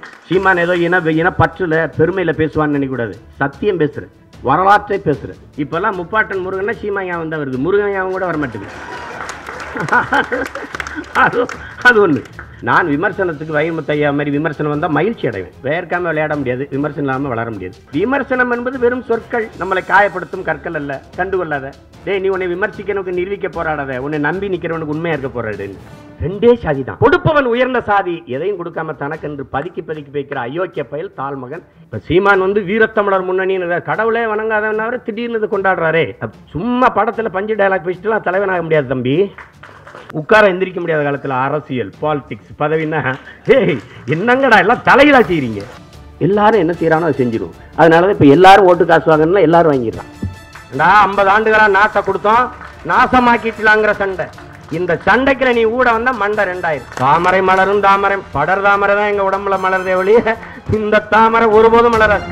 சீமான் ஏதோ இன இனப்பற்றுல பெருமையில பேசுவான்னு நினைக்கக்கூடாது சத்தியம் பேசுறேன் வரலாற்றை பேசுறேன் இப்பெல்லாம் முப்பாட்டன் முருகன்னா சீமா ஞாபகம் தான் வருது முருகன் ஞாபகம் கூட வர மாட்டேங்குது அது அது ஒன்று நான் விமர்சனத்துக்கு வைரமுத்தையா மாதிரி விமர்சனம் வந்தால் மகிழ்ச்சி அடைவேன் வேர்க்காம விளையாட முடியாது விமர்சனம் இல்லாமல் வளர முடியாது விமர்சனம் என்பது வெறும் சொற்கள் நம்மளை காயப்படுத்தும் கற்கள் அல்ல கண்டுகொள்ளாத டேய் நீ உன்னை விமர்சிக்கணுக்கு நிரூபிக்க போராடாத உன்னை நம்பி நிற்கிறவனுக்கு உண்மையா இருக்க போராடுன்னு ரெண்டே சாதி தான் கொடுப்பவன் உயர்ந்த சாதி எதையும் கொடுக்காம தனக்கென்று பதுக்கி பதுக்கி வைக்கிற அயோக்கிய பயல் தாழ்மகன் இப்ப சீமான் வந்து வீரத்தமிழர் முன்னணின்னு கடவுளே வணங்காதவனவரை திடீர்னு இது கொண்டாடுறாரே அப்ப சும்மா படத்துல பஞ்சு டயலாக் வச்சுட்டுலாம் தலைவனாக முடியாது தம்பி உட்கார எந்திரிக்க முடியாத காலத்துல அரசியல் பாலிடிக்ஸ் பதவின்னா ஏய் என்னங்கடா எல்லாம் தலையிலா செய்றீங்க எல்லாரும் என்ன செய்யறானோ அதை செஞ்சிருவோம் அதனால தான் இப்போ எல்லாரும் ஓட்டு காசு வாங்கணும்னா எல்லாரும் வாங்கிடலாம் ஏண்டா ஐம்பது ஆண்டுகளா நாட்டை கொடுத்தோம் நாசமாக்கிட்டலாங்கிற சண்டை இந்த சண்டைக்குல நீ ஊட வந்தா மண்டை ரெண்டாயிரம் தாமரை மலரும் தாமரை படர் தாமரை தான் எங்க உடம்புல மலர்தே ஒழிய இந்த தாமரை ஒருபோதும் மலராது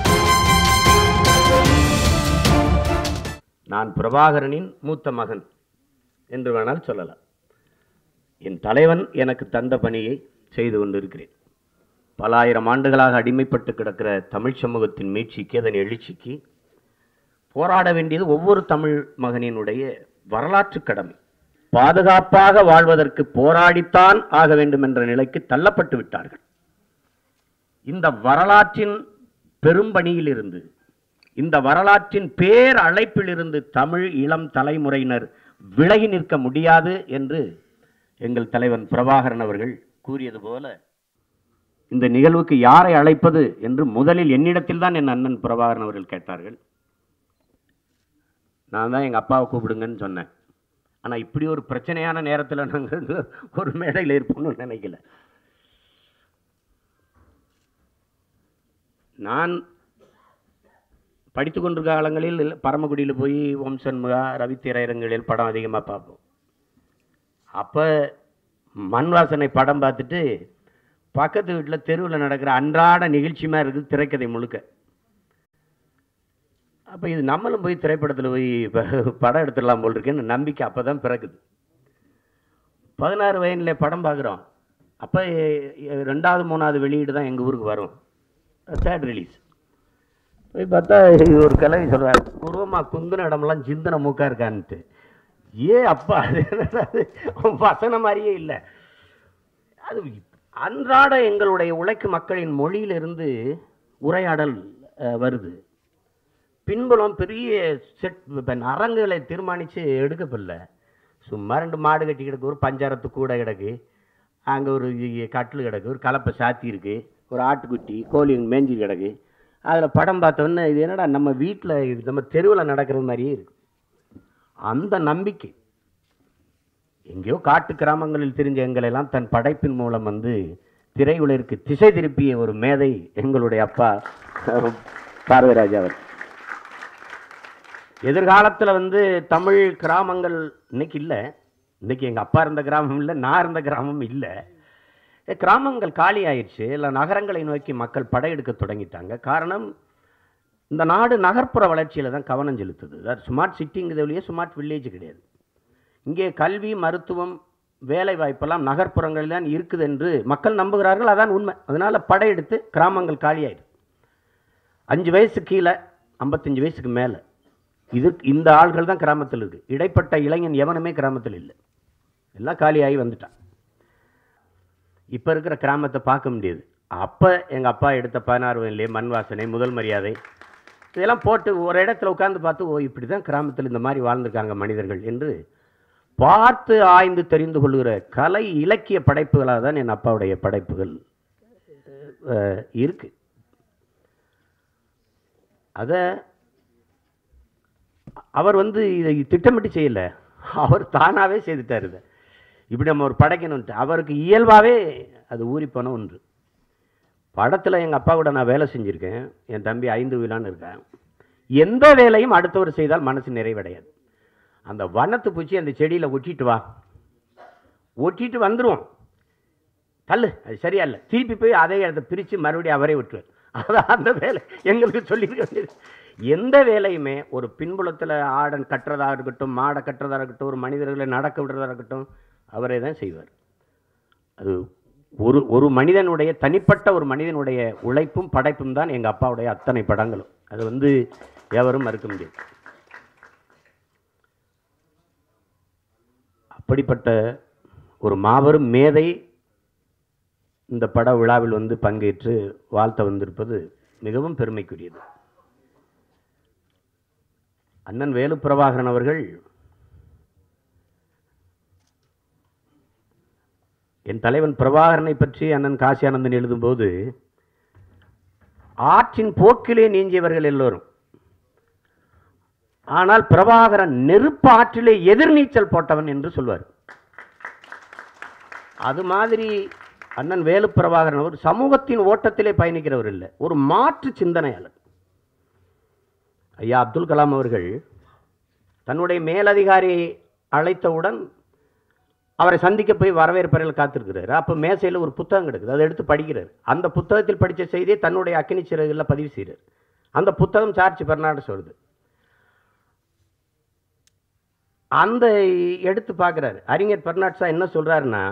நான் பிரபாகரனின் மூத்த மகன் என்று வேணால் சொல்லலாம் என் தலைவன் எனக்கு தந்த பணியை செய்து கொண்டிருக்கிறேன் பல ஆயிரம் ஆண்டுகளாக அடிமைப்பட்டு கிடக்கிற தமிழ் சமூகத்தின் மீட்சிக்கு அதன் எழுச்சிக்கு போராட வேண்டியது ஒவ்வொரு தமிழ் மகனினுடைய வரலாற்று கடமை பாதுகாப்பாக வாழ்வதற்கு போராடித்தான் ஆக வேண்டும் என்ற நிலைக்கு தள்ளப்பட்டு விட்டார்கள் இந்த வரலாற்றின் பெரும்பணியிலிருந்து இந்த வரலாற்றின் பேர் அழைப்பிலிருந்து தமிழ் இளம் தலைமுறையினர் விலகி நிற்க முடியாது என்று எங்கள் தலைவன் பிரபாகரன் அவர்கள் கூறியது போல இந்த நிகழ்வுக்கு யாரை அழைப்பது என்று முதலில் என்னிடத்தில் தான் என் அண்ணன் பிரபாகரன் அவர்கள் கேட்டார்கள் நான் தான் எங்கள் அப்பாவை கூப்பிடுங்கன்னு சொன்னேன் ஆனால் இப்படி ஒரு பிரச்சனையான நேரத்தில் நாங்கள் ஒரு மேடையில் இருப்போம்னு நினைக்கல நான் படித்து கொண்டிருக்க காலங்களில் பரமக்குடியில் போய் ஓம் சண்முகா ரவி திரையரங்குகளில் படம் அதிகமாக பார்ப்போம் அப்போ மண் வாசனை படம் பார்த்துட்டு பக்கத்து வீட்டில் தெருவில் நடக்கிற அன்றாட நிகழ்ச்சி மாதிரி இருக்குது திரைக்கதை முழுக்க அப்போ இது நம்மளும் போய் திரைப்படத்தில் போய் ப- படம் எடுத்துடலாம் போல் இருக்குன்னு நம்பிக்கை அப்போ தான் பிறக்குது பதினாறு வயதில் படம் பார்க்குறோம் அப்போ ரெண்டாவது மூணாவது வெளியீடு தான் எங்கள் ஊருக்கு வரும் தேர்ட் ரிலீஸ் போய் பார்த்தா ஒரு கிழவி சொல்கிறார் உருவமா குந்தின இடமெல்லாம் சிந்தன மூக்கா இருக்கான்ட்டு ஏ அப்பா அது என்னடா அது? வசனம் மாதிரியே இல்லை அது அன்றாட எங்களுடைய உழைக்கும் மக்களின் மொழியிலிருந்து உரையாடல் அஹ், வருது பின்புலம் பெரிய செட் இப்போ அரங்குகளை தீர்மானித்து எடுக்கப்படல சும்மா ரெண்டு மாடு கட்டி கிடக்கு ஒரு பஞ்சாரத்து கூட கிடக்கு அங்கே ஒரு கட்டில் கிடக்கு ஒரு கலப்பை சாத்தி இருக்கு ஒரு ஆட்டுக்குட்டி கோழி மேஞ்சி கிடக்கு அதில் படம் பார்த்தோன்னே இது என்னடா நம்ம வீட்டில் நம்ம தெருவில் நடக்கிறது மாதிரியே இருக்கு அந்த நம்பிக்கை எங்கேயோ காட்டு கிராமங்களில் தெரிஞ்ச எங்களெல்லாம் தன் படைப்பின் மூலம் வந்து திரையுலகிற்கு திசை திருப்பிய ஒரு மேதை எங்களுடைய அப்பா பார்வராஜா அவர் எதிர்காலத்தில் வந்து தமிழ் கிராமங்கள் இன்னைக்கு இல்லை இன்னைக்கு எங்கள் அப்பா இருந்த கிராமம் இல்லை நான் இருந்த கிராமம் இல்லை எ, கிராமங்கள் காலி ஆயிடுச்சு இல்லை நகரங்களை நோக்கி மக்கள் படையெடுக்க தொடங்கிட்டாங்க காரணம் இந்த நாடு நகர்ப்புற வளர்ச்சியில் தான் கவனம் செலுத்துது அதாவது ஸ்மார்ட் சிட்டிங்கிறது வழியே ஸ்மார்ட் வில்லேஜ் கிடையாது இங்கே கல்வி மருத்துவம் வேலை வாய்ப்பெல்லாம் நகர்ப்புறங்களில் தான் இருக்குது என்று மக்கள் நம்புகிறார்கள் அதான் உண்மை அதனால படையெடுத்து கிராமங்கள் காலியாயிடுது அஞ்சு வயசு கீழே ஐம்பத்தஞ்சு வயசுக்கு மேலே இது இந்த ஆள்கள் தான் கிராமத்தில் இருக்கு இடைப்பட்ட இளைஞன் எவனுமே கிராமத்தில் இல்லை எல்லாம் காலியாகி வந்துட்டான் இப்போ இருக்கிற கிராமத்தை பார்க்க முடியாது அப்போ எங்கள் அப்பா எடுத்த பதினாறு வயதிலே மண் வாசனை முதல் மரியாதை இதெல்லாம் போட்டு ஒரு இடத்துல உட்கார்ந்து பார்த்து ஓ இப்படி தான் கிராமத்தில் இந்த மாதிரி வாழ்ந்திருக்காங்க மனிதர்கள் என்று பார்த்து ஆய்ந்து தெரிந்து கொள்கிற கலை இலக்கிய படைப்புகளாக தான் என் அப்பாவுடைய படைப்புகள் அஹ், இருக்கு அதை அவர் வந்து இதை திட்டமிட்டு செய்யல அவர் தானாகவே செய்துட்டார் இதை இப்படி நம்ம ஒரு படைக்கணும்ட்டு அவருக்கு இயல்பாகவே அது ஊறிப்போன ஒன்று படத்தில் எங்கள் அப்பா கூட நான் வேலை செஞ்சுருக்கேன் என் தம்பி ஐந்து விழான்னு இருக்கேன் எந்த வேலையும் அடுத்தவர் செய்தால் மனசு நிறைவடையாது அந்த வண்ணத்து பூச்சி அந்த செடியில் ஒட்டிட்டு வா ஒட்டிட்டு வந்துருவோம் தள்ளு அது சரியா இல்லை திருப்பி போய் அதே இடத்த பிரித்து மறுபடியும் அவரே விட்டுருவார் அதான் அந்த வேலை எங்களுக்கு சொல்லியிருக்க வேண்டியது எந்த வேலையுமே ஒரு பின்புலத்தில் ஆடன் கட்டுறதாக இருக்கட்டும் மாடை கட்டுறதாக இருக்கட்டும் ஒரு மனிதர்களை நடக்க விடுறதா இருக்கட்டும் அவரே தான் செய்வார் அது ஒரு ஒரு மனிதனுடைய தனிப்பட்ட ஒரு மனிதனுடைய உழைப்பும் படைப்பும் தான் எங்கள் அப்பாவுடைய அத்தனை படங்களும் அது வந்து எவரும் மறுக்க முடியாது அப்படிப்பட்ட ஒரு மாபெரும் மேதை இந்த பட விழாவில் வந்து பங்கேற்று வாழ்த்த வந்திருப்பது மிகவும் பெருமைக்குரியது அண்ணன் வேலு பிரபாகரன் அவர்கள் என் தலைவன் பிரபாகரனை பற்றி அண்ணன் காசியானந்தன் எழுதும்போது ஆற்றின் போக்கிலே நீஞ்சியவர்கள் எல்லோரும் ஆனால் பிரபாகரன் நெருப்பு ஆற்றிலே எதிர்நீச்சல் போட்டவன் என்று சொல்வார் அது மாதிரி அண்ணன் வேலு பிரபாகரன் அவர் சமூகத்தின் ஓட்டத்திலே பயணிக்கிறவர் இல்லை ஒரு மாற்று சிந்தனையாளர் ஐயா அப்துல் கலாம் அவர்கள் தன்னுடைய மேலதிகாரியை அழைத்தவுடன் அவரை சந்திக்க போய் வரவேற்பறையில் காத்திருக்கிறார் அப்போ மேசையில் ஒரு புத்தகம் கிடக்குது அதை எடுத்து படிக்கிறார் அந்த புத்தகத்தில் படித்த செய்தியை தன்னுடைய அக்கினி சிறகுகளில் பதிவு செய்கிறார் அந்த புத்தகம் சார்ஜ் பெர்னாண்டஸ் வருது அந்த எடுத்து பார்க்குறாரு அறிஞர் பெர்னாட்ஸா என்ன சொல்றாருன்னா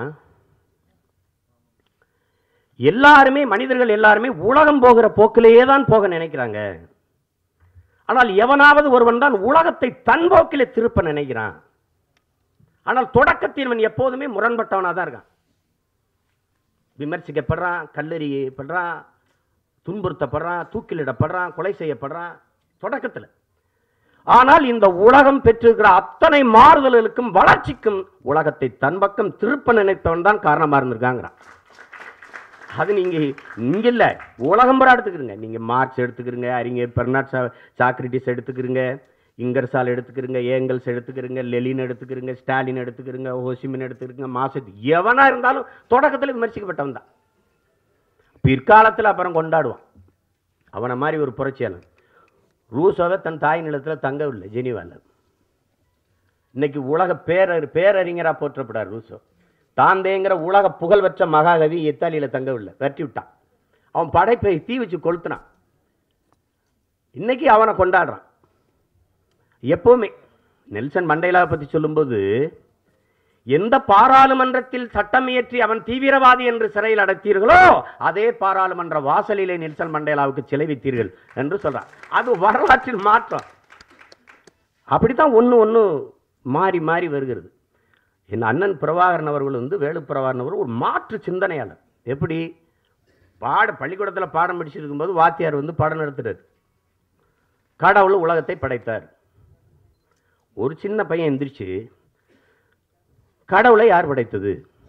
எல்லாருமே மனிதர்கள் எல்லாருமே உலகம் போகிற போக்கிலேயே தான் போக நினைக்கிறாங்க ஆனால் எவனாவது ஒருவன் தான் உலகத்தை தன் போக்கிலே திருப்ப நினைக்கிறான் ஆனால் தொடக்கத்தில் இவன் எப்போதுமே முரண்பட்டவனாக தான் இருக்கான் விமர்சிக்கப்படுறான் கல்லெறியப்படுறான் துன்புறுத்தப்படுறான் தூக்கிலிடப்படுறான் கொலை செய்யப்படுறான் தொடக்கத்தில் ஆனால் இந்த உலகம் பெற்றிருக்கிற அத்தனை மாறுதல்களுக்கும் வளர்ச்சிக்கும் உலகத்தை தன் பக்கம் திருப்ப நினைத்தவன் தான் காரணமா இருந்திருக்காங்கிறான் அது நீங்க இங்க இல்ல உலகம் பூரா எடுத்துக்கிறீங்க நீங்க மார்க்ஸ் எடுத்துக்கிறீங்க அறிஞர் பெர்னாட் சாக்ரட்டிஸ் எடுத்துக்கிறீங்க இங்கர்சால் எடுத்துக்கிறீங்க ஏங்கல்ஸ் எடுத்துக்கிறீங்க லெலின் எடுத்துக்கிறீங்க ஸ்டாலின் எடுத்துக்கிறீங்க ஹோசிமின் எடுத்துக்கிறீங்க மாசத் எவனா இருந்தாலும் தொடக்கத்தில் விமர்சிக்கப்பட்டவன் தான் பிற்காலத்தில் அப்புறம் கொண்டாடுவான் அவனை மாதிரி ஒரு புரட்சியாளன் ரூசோவை தன் தாய் நிலத்தில் தங்கவில்லை ஜெனிவாவில் இன்னைக்கு உலக பேரறி பேரறிஞராக போற்றப்படார் ரூசோ தாந்தேங்கிற உலக புகழ்பெற்ற மகாகவி இத்தாலியில் தங்கவில்லை வெட்டி விட்டான் அவன் படைப்பை தீ வச்சு கொளுத்துனான் இன்னைக்கு அவனை கொண்டாடுறான் எப்பவுமே நெல்சன் மண்டேலாவை பற்றி சொல்லும்போது எந்த பாராளுமன்றத்தில் சட்டம் இயற்றி அவன் தீவிரவாதி என்று சிறையில் அடைத்தீர்களோ அதே பாராளுமன்ற வாசலிலே நெல்சன் மண்டேலாவுக்கு சிலை வைத்தீர்கள் என்று சொல்றான் அது வரலாற்றில் மாற்றம் அப்படித்தான் ஒன்று ஒன்று மாறி மாறி வருகிறது என் அண்ணன் பிரபாகரன் அவர்கள் வந்து வேலு பிரபாகரன் அவர்கள் ஒரு மாற்று சிந்தனையாளர் எப்படி பாட பள்ளிக்கூடத்தில் பாடம் படிச்சுட்டு இருக்கும்போது வாத்தியார் வந்து பாடம் நடத்துறாரு கடவுள் உலகத்தை படைத்தார் ஒரு சின்ன பையன் எந்திரிச்சு கடவுளை யார் படைத்தது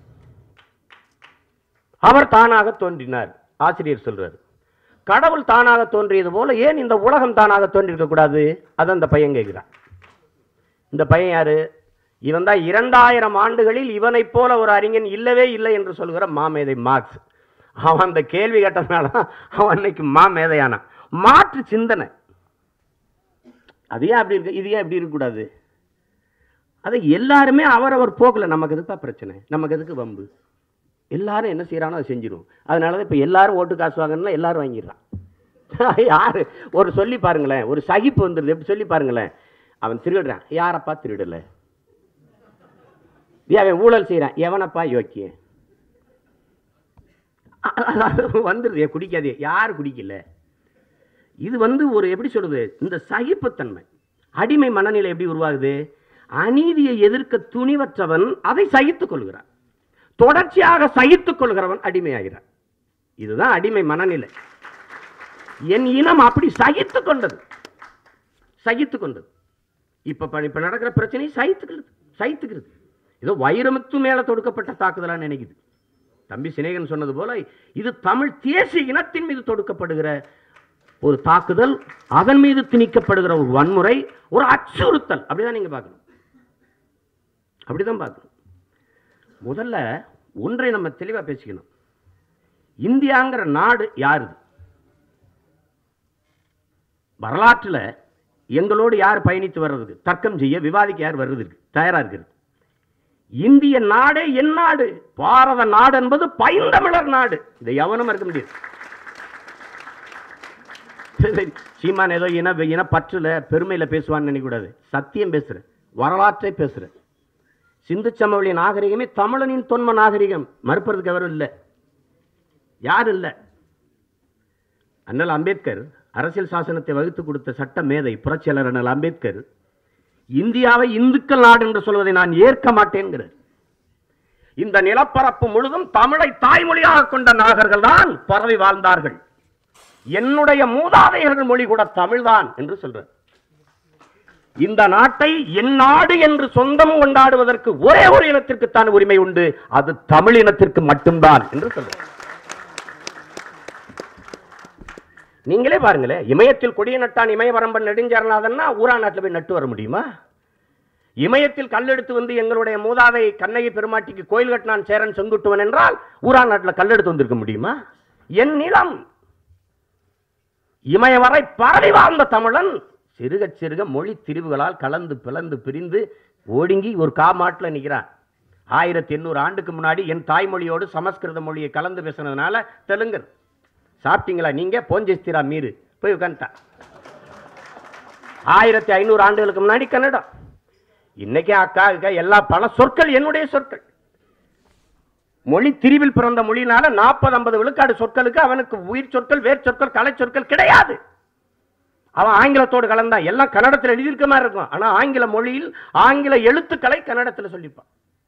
அவர் தானாக தோன்றினார் ஆசிரியர் சொல்றார் கடவுள் தானாக தோன்றியது போல ஏன் இந்த உலகம் தானாக தோன்றியிருக்க கூடாது அதை அந்த பையன் கேட்கிறான் இந்த பையன் யாரு இவன் தான் இரண்டாயிரம் ஆண்டுகளில் இவனைப் போல ஒரு அறிஞன் இல்லவே இல்லை என்று சொல்கிற மாமேதை மார்க்ஸ் அவன் அந்த கேள்வி கேட்டதுனால தான் அவன் அன்னைக்கு மாமேதையானான் மாற்று சிந்தனை அது ஏன் அப்படி இருக்கு இது ஏன் இப்படி இருக்கக்கூடாது அதை எல்லாருமே அவரவர் போக்கில் நமக்கு எதுப்பா பிரச்சனை நமக்கு எதுக்கு வம்பு எல்லாரும் என்ன செய்கிறானோ அதை செஞ்சிருவோம் அதனால தான் இப்போ எல்லாரும் ஓட்டு காசு வாங்கணும்னா எல்லாரும் வாங்கிடுறான் யார் ஒரு சொல்லி பாருங்களேன் ஒரு சகிப்பு வந்துடுது எப்படி சொல்லி பாருங்களேன் அவன் திருடுறான் யாரப்பா திருடலை ஏன் அவன் ஊழல் செய்கிறான் எவனப்பா யோக்கியன் வந்துடுது குடிக்காதே யார் குடிக்கல இது வந்து ஒரு எப்படி சொல்றது இந்த சகிப்புத்தன்மை அடிமை மனநிலை எப்படி உருவாகுது அநீதியை எதிர்க்க துணிவற்றவன் அதை சகித்துக் கொள்கிறான் தொடர்ச்சியாக சகித்துக் கொள்கிறவன் அடிமையாகிறான் இதுதான் அடிமை மனநிலை என் இனம் அப்படி சகித்துக் கொண்டது சகித்துக் கொண்டது இப்ப ப- இப்ப நடக்கிற பிரச்சனை சகித்துக்கிறது சகித்துக்கிறது ஏதோ வைரமுத்து மேல தொடுக்கப்பட்ட தாக்குதலா நினைக்குது தம்பி சிநேகன் சொன்னது போல இது தமிழ் தேசிய இனத்தின் மீது தொடுக்கப்படுகிற ஒரு தாக்குதல் அதன் மீது திணிக்கப்படுகிற ஒரு வன்முறை ஒரு அச்சுறுத்தல் அப்படிதான் நீங்க பார்க்கணும் அப்படிதான் பார்க்கணும் முதல்ல ஒன்றை நம்ம தெளிவா பேசிக்கணும் இந்தியாங்கிற நாடு யாருது வரலாற்றுல எங்களோடு யார் பயணித்து வர்றதுக்கு தர்க்கம் செய்ய விவாதிக்க யார் வர்றதுக்கு தயாரா இருக்கிறது இந்திய நாடே என் நாடு பாரத நாடு என்பது பைந்தமிழர் நாடு இதை எவனும் இருக்க முடியாது சீமான் ஏதோ இன இனப்பற்றுல பெருமையில பேசுவான்னு நினைக்கக்கூடாது சத்தியம் பேசுறேன் வரலாற்றை பேசுறேன் சிந்து சமவெளி நாகரிகமே தமிழனின் தொன்ம நாகரிகம் மறுப்பதற்கு எவரும் இல்லை யாரும் இல்லை அண்ணல் அம்பேத்கர் அரசியல் சாசனத்தை வகுத்து கொடுத்த சட்ட மேதை புரட்சியாளர் அண்ணல் அம்பேத்கர் இந்தியாவை இந்துக்கள் நாடு என்று சொல்வதை நான் ஏற்க மாட்டேன்கிறார் இந்த நிலப்பரப்பு முழுதும் தமிழை தாய்மொழியாக கொண்ட நாகர்கள் தான் பரவி வாழ்ந்தார்கள் என்னுடைய மூதாதையர்கள் மொழி கூட தமிழ்தான் என்று சொல்றார் இந்த நாட்டை என் நாடு என்று சொந்தம் கொண்டாடுவதற்கு ஒரே ஒரு இனத்திற்கு தான் உரிமை உண்டு அது தமிழ் இனத்திற்கு மட்டும்தான் என்று சொல்றார் நீங்களே பாருங்களேன் இமயத்தில் கொடிய நட்டான் இமயவரம்பன் நெடுஞ்சாரநாதன்னா ஊரா நாட்டில் போய் நட்டு வர முடியுமா இமயத்தில் கல்லெடுத்து வந்து எங்களுடைய மூதாதை கண்ணகி பெருமாட்டிக்கு கோயில் கட்டினான் சேரன் செங்குட்டுவன் என்றால் ஊரா நாட்டில் கல்லெடுத்து வந்திருக்க முடியுமா என் நிலம் இமய வரை பரவி வாழ்ந்த தமிழன் சிறுக சிறுக மொழி திரிவுகளால் கலந்து பிளந்து பிரிந்து ஓடுங்கி ஒரு காமாட்டில் நிற்கிறான் ஆயிரத்தி எண்ணூறு ஆண்டுக்கு முன்னாடி என் தாய்மொழியோடு சமஸ்கிருத மொழியை கலந்து பேசுனதுனால தெலுங்கர் சாப்பிட்டீங்களா நீங்க போஞ்சஸ்திரா மீறு போய் உட்காந்துட்டா ஆயிரத்தி ஐநூறு ஆண்டுகளுக்கு முன்னாடி கன்னடம் இன்னைக்கு அக்கா அக்கா எல்லா பல சொற்கள் என்னுடைய சொற்கள் மொழி திரிவில் பிறந்த மொழியினால நாற்பது ஐம்பது விழுக்காடு சொற்களுக்கு அவனுக்கு உயிர் சொற்கள் வேர் சொற்கள் கலை சொற்கள் கிடையாது அவன் ஆங்கிலத்தோடு கலந்தான் எல்லாம் கன்னடத்தில் எழுதியிருக்க மாதிரி இருக்கும் ஆனா ஆங்கில மொழியில் ஆங்கில எழுத்துக்களை கன்னடத்தில் சொல்லிப்பான்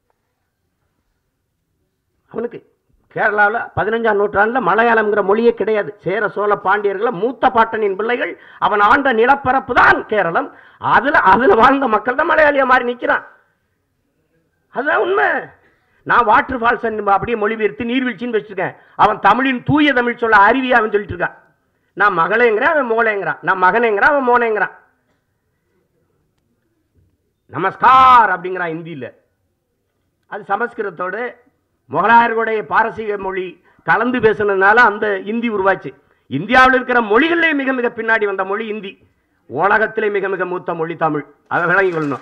அவனுக்கு கேரளாவில் பதினஞ்சாம் நூற்றாண்டில் மலையாளம்ங்கிற மொழியே கிடையாது சேர சோழ பாண்டியர்கள மூத்த பாட்டனின் பிள்ளைகள் அவன் ஆண்ட நிலப்பரப்பு தான் கேரளம் அதுல அதுல வாழ்ந்த மக்கள் தான் மலையாளியா மாறி நிற்கிறான் அதுதான் உண்மை நான் வாட்டர் ஃபால்ஸ் அப்படியே மொழிபெயர்த்து நீர்வீழ்ச்சின்னு வச்சிருக்கேன் அவன் தமிழின் தூய தமிழ் சொல்ல அருவி அவன் சொல்லிட்டு இருக்கான் நான் மகளேங்கிறேன் அவன் மோளேங்கிறான் நான் மகனேங்கிறான் அவன் மோனேங்கிறான் நமஸ்கார் அப்படிங்கிறான் இந்தியில் அது சமஸ்கிருதத்தோடு முகலாயர்களுடைய பாரசீக மொழி கலந்து பேசுனதுனால அந்த இந்தி உருவாச்சு இந்தியாவில் இருக்கிற மொழிகளிலே மிக மிக பின்னாடி வந்த மொழி இந்தி உலகத்திலே மிக மிக மூத்த மொழி தமிழ் அதை விளங்கி கொள்ளணும்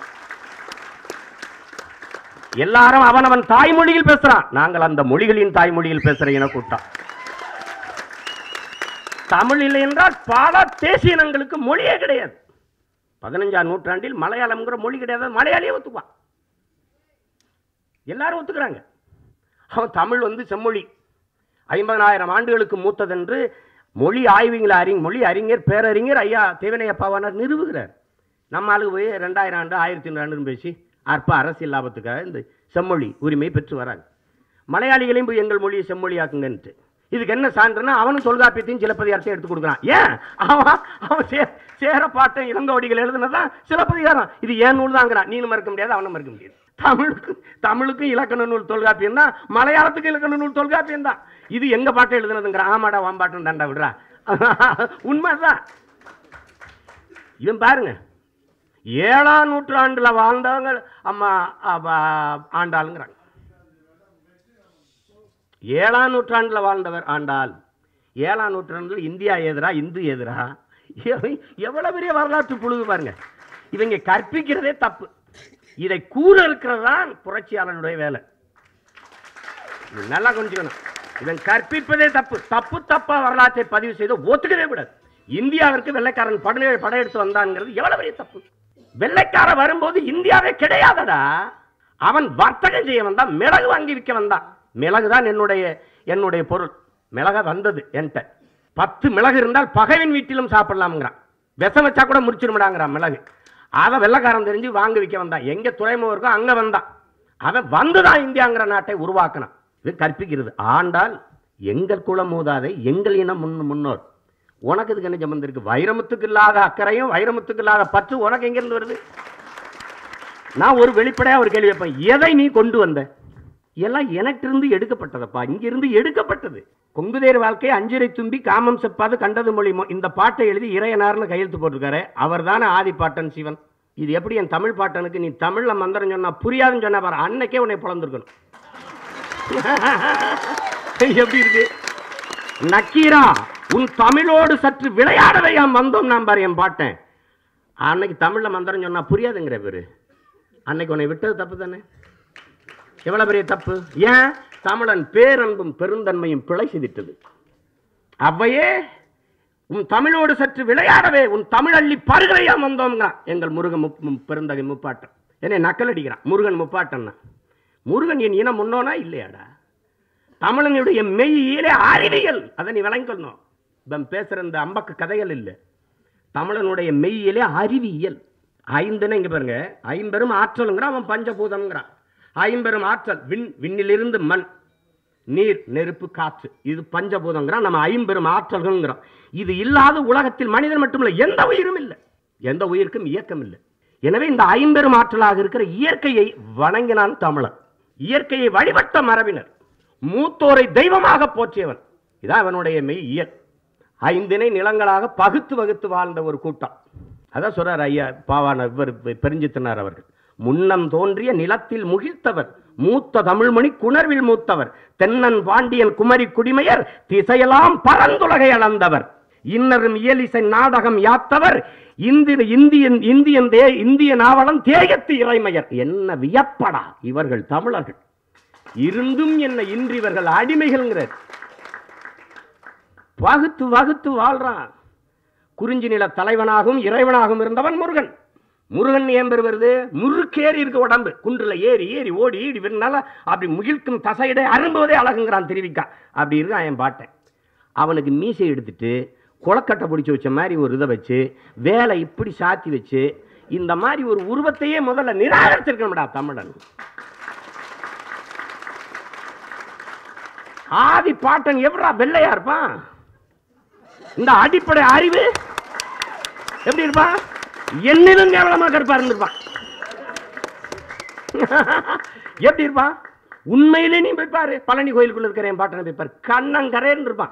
எல்லாரும் அவனவன் தாய்மொழியில் பேசுறான் நாங்கள் அந்த மொழிகளின் தாய்மொழியில் பேசுற இன கூட்டம் தமிழ் இல்லை என்றால் பல தேசிய இனங்களுக்கு மொழியே கிடையாது பதினஞ்சாம் நூற்றாண்டில் மலையாளம்ங்கிற மொழி கிடையாது மலையாளியே ஒத்துக்குவான் எல்லாரும் ஒத்துக்கிறாங்க அவன் தமிழ் வந்து செம்மொழி ஐம்பதனாயிரம் ஆண்டுகளுக்கு மூத்ததென்று மொழி ஆய்வுங்களை அறிஞர் மொழி அறிஞர் பேரறிஞர் ஐயா தேவனையப்பாவானார் நிறுவுகிறார் நம்ம ஆளுக்கு போய் ரெண்டாயிரம் ஆண்டு ஆயிரத்தி ஐநூறு ஆண்டுன்னு பேசி அற்ப அரசியல் லாபத்துக்காக இந்த செம்மொழி உரிமை பெற்று வராங்க மலையாளிகளையும் போய் எங்கள் மொழியை செம்மொழியாக்குங்கன்ட்டு இதுக்கு என்ன சான்றுன்னா அவனும் தொல்காப்பியத்தையும் சிலப்பதிகாரத்தையும் எடுத்து கொடுக்குறான் ஏன் அவன் அவன் சே சேரப்பாட்டன் இளங்கோடிகள் எழுதுனதான் சிலப்பதிகாரம் இது ஏன் நூல் தாங்கிறான் நீனும் மறுக்க முடியாது அவனும் மறுக்க முடியாது தமிழுக்கு தமிழுக்கும் இலக்கண நூல் தொல்காப்பியம் தான் மலையாளத்துக்கு இலக்கண நூல் தொல்காப்பியம் தான் இது எங்க பாட்டை எழுதுனதுங்கிற ஆமாடா வாம்பாட்டம் தாண்டா விடுறா உண்மைதான் இவன் பாருங்க ஏழாம் நூற்றாண்டுல வாழ்ந்தவங்க அம்மா அவ- ஆண்டாளுங்கிறாங்க ஏழாம் நூற்றாண்டுல வாழ்ந்தவர் ஆண்டாள் ஏழாம் நூற்றாண்டுல இந்தியா எதிரா இந்து எதிரா எவ- எவ்வளவு பெரிய வரலாற்று புழுகு பாருங்க இவங்க கற்பிக்கிறதே தப்பு இதை கூற இருக்கிறது தான் புரட்சியாளனுடைய வேலை இது நல்லா கொஞ்சிக்கணும் இவன் கற்பிப்பதே தப்பு தப்பு தப்பா வரலாற்றை பதிவு செய்து ஒத்துக்கவே கூடாது இந்தியாவிற்கு வெள்ளைக்காரன் படை படையெடுத்து வந்தான்ங்கிறது எவ்வளவு பெரிய தப்பு வெள்ளைக்காரன் வரும்போது இந்தியாவே கிடையாதடா அவன் வர்த்தகம் செய்ய வந்தான் மிளகு வாங்கி விற்க வந்தான் மிளகு தான் என்னுடைய என்னுடைய பொருள் மிளக வந்தது என்கிட்ட பத்து மிளகு இருந்தால் பகைவன் வீட்டிலும் சாப்பிடலாம்ங்கிறான் விஷம் வச்சா கூட முடிச்சிருமடாங்கிறான் மிளகு அதை வெள்ளைக்காரன் தெரிஞ்சு வாங்க விற்க வந்தான் எங்க துறைமுகம் இருக்கோ அங்க வந்தான் அவன் வந்துதான் இந்தியாங்கிற நாட்டை உருவாக்கினான் இது கற்பிக்கிறது ஆண்டால் எங்கள் குல மூதாதை எங்கள் இனம் முன் முன்னோர் உனக்கு இதுக்கு என்ன சம்பந்தம் இருக்கு வைரமுத்துக்கு இல்லாத அக்கறையும் வைரமுத்துக்கு இல்லாத பற்று உனக்கு எங்கிருந்து வருது நான் ஒரு வெளிப்படையா ஒரு கேள்வி வைப்பேன் எதை நீ கொண்டு வந்த எல்லாம் எனக்கிருந்து எடுக்கப்பட்டதப்பா இங்கிருந்து எடுக்கப்பட்டது கொங்குதேர் வாழ்க்கை அஞ்சிரை தும்பி காமம் செப்பாது கண்டது மொழி மொ- இந்த பாட்டை எழுதி இறையனார்னு கையெழுத்து போட்டிருக்காரு அவர் தானே ஆதி பாட்டன் சிவன் இது எப்படி என் தமிழ் பாட்டனுக்கு நீ தமிழ்ல மந்திரம் சொன்னா புரியாதுன்னு சொன்னா பாரு அன்னைக்கே உன்னை பிளந்திருக்கணும் எப்படி இருக்கு நக்கீரா உன் தமிழோடு சற்று விளையாடவே என் வந்தோம் நான் பாரு என் பாட்டேன் அன்னைக்கு தமிழ்ல மந்திரம் சொன்னா புரியாதுங்கிற பேரு அன்னைக்கு உன்னை விட்டது தப்பு தானே எவ்வளவு பெரிய தப்பு ஏன் தமிழன் பேரன்பும் பெருந்தன்மையும் பிழை செய்திட்டது அவ்வையே உன் தமிழோடு சற்று விளையாடவே உன் தமிழ் அள்ளி பருகலையா வந்தோம்ங்கிறான் எங்கள் முருகன் முப் முப் பெருந்தகை முப்பாட்டன் என்னை நக்கல் அடிக்கிறான் முருகன் முப்பாட்டன்னா முருகன் என் இனம் முன்னோனா இல்லையாடா தமிழனுடைய மெய்யியலே அறிவியல் அதை நீ விளங்கணும் இப்ப பேசுற இந்த அம்பக்கு கதைகள் இல்லை தமிழனுடைய மெய்யிலே அறிவியல் ஐந்துன்னு இங்க பாருங்க ஐம்பெரும் ஆற்றலுங்கிறான் அவன் பஞ்சபூதம்ங்கிறான் ஐம்பெரும் ஆற்றல் விண் விண்ணிலிருந்து மண் நீர் நெருப்பு காற்று இது பஞ்சபூதங்கிறான் நம்ம ஐம்பெரும் ஆற்றல்கள்ங்கிறோம் இது இல்லாத உலகத்தில் மனிதன் மட்டுமில்லை எந்த உயிரும் இல்லை எந்த உயிருக்கும் இயக்கம் இல்லை எனவே இந்த ஐம்பெரும் ஆற்றலாக இருக்கிற இயற்கையை வணங்கினான் தமிழன் இயற்கையை வழிபட்ட மரபினர் மூத்தோரை தெய்வமாக போற்றியவன் இதான் அவனுடைய மெய் இயல் ஐந்தினை நிலங்களாக பகுத்து வகுத்து வாழ்ந்த ஒரு கூட்டம் அதான் சொல்றார் ஐயா பாவான இவர் பெருஞ்சித்தனார் அவர்கள் முன்னம் தோன்றிய நிலத்தில் முகிழ்த்தவர் மூத்த தமிழ்மணி குணர்வில் மூத்தவர் தென்னன் பாண்டியன் குமரி குடிமையர் திசையெல்லாம் பரந்துலகை அளந்தவர் இன்னரும் இயலிசை நாடகம் யாத்தவர் இந்திய இந்தியன் இந்தியன் தே இந்திய நாவலம் தேயத்து இறைமையர் என்ன வியப்படா இவர்கள் தமிழர்கள் இருந்தும் என்ன இன்று இவர்கள் அடிமைகள்ங்கிறார் வகுத்து வகுத்து வாழ்றான் குறிஞ்சி நில தலைவனாகவும் இறைவனாகவும் இருந்தவன் முருகன் முருகன் ஏன் பேர் வருது முறுக்கேறி இருக்க உடம்பு குன்றுல ஏறி ஏறி ஓடி ஈடி விருந்தால அப்படி முகிழ்க்கும் தசையிட அரும்புவதே அழகுங்கிறான் திருவிக்கா அப்படி இருக்கான் என் பாட்டேன் அவனுக்கு மீசை எடுத்துட்டு குளக்கட்டை பிடிச்சி வச்ச மாதிரி ஒரு இதை வச்சு வேலை இப்படி சாத்தி வச்சு இந்த மாதிரி ஒரு உருவத்தையே முதல்ல நிராகரிச்சிருக்கணும்டா தமிழன் ஆதி பாட்டன் எவ்வளா வெள்ளையா இருப்பான் இந்த அடிப்படை அறிவு எப்படி இருப்பான் என்னிலும் கேவலமா கருப்பா இருந்திருப்பான் எப்படி இருப்பான் உண்மையிலே நீ போய் பாரு பழனி கோயிலுக்குள்ள இருக்கிற என் பாட்டனை போய் பாரு கண்ணங்கரேன்னு இருப்பான்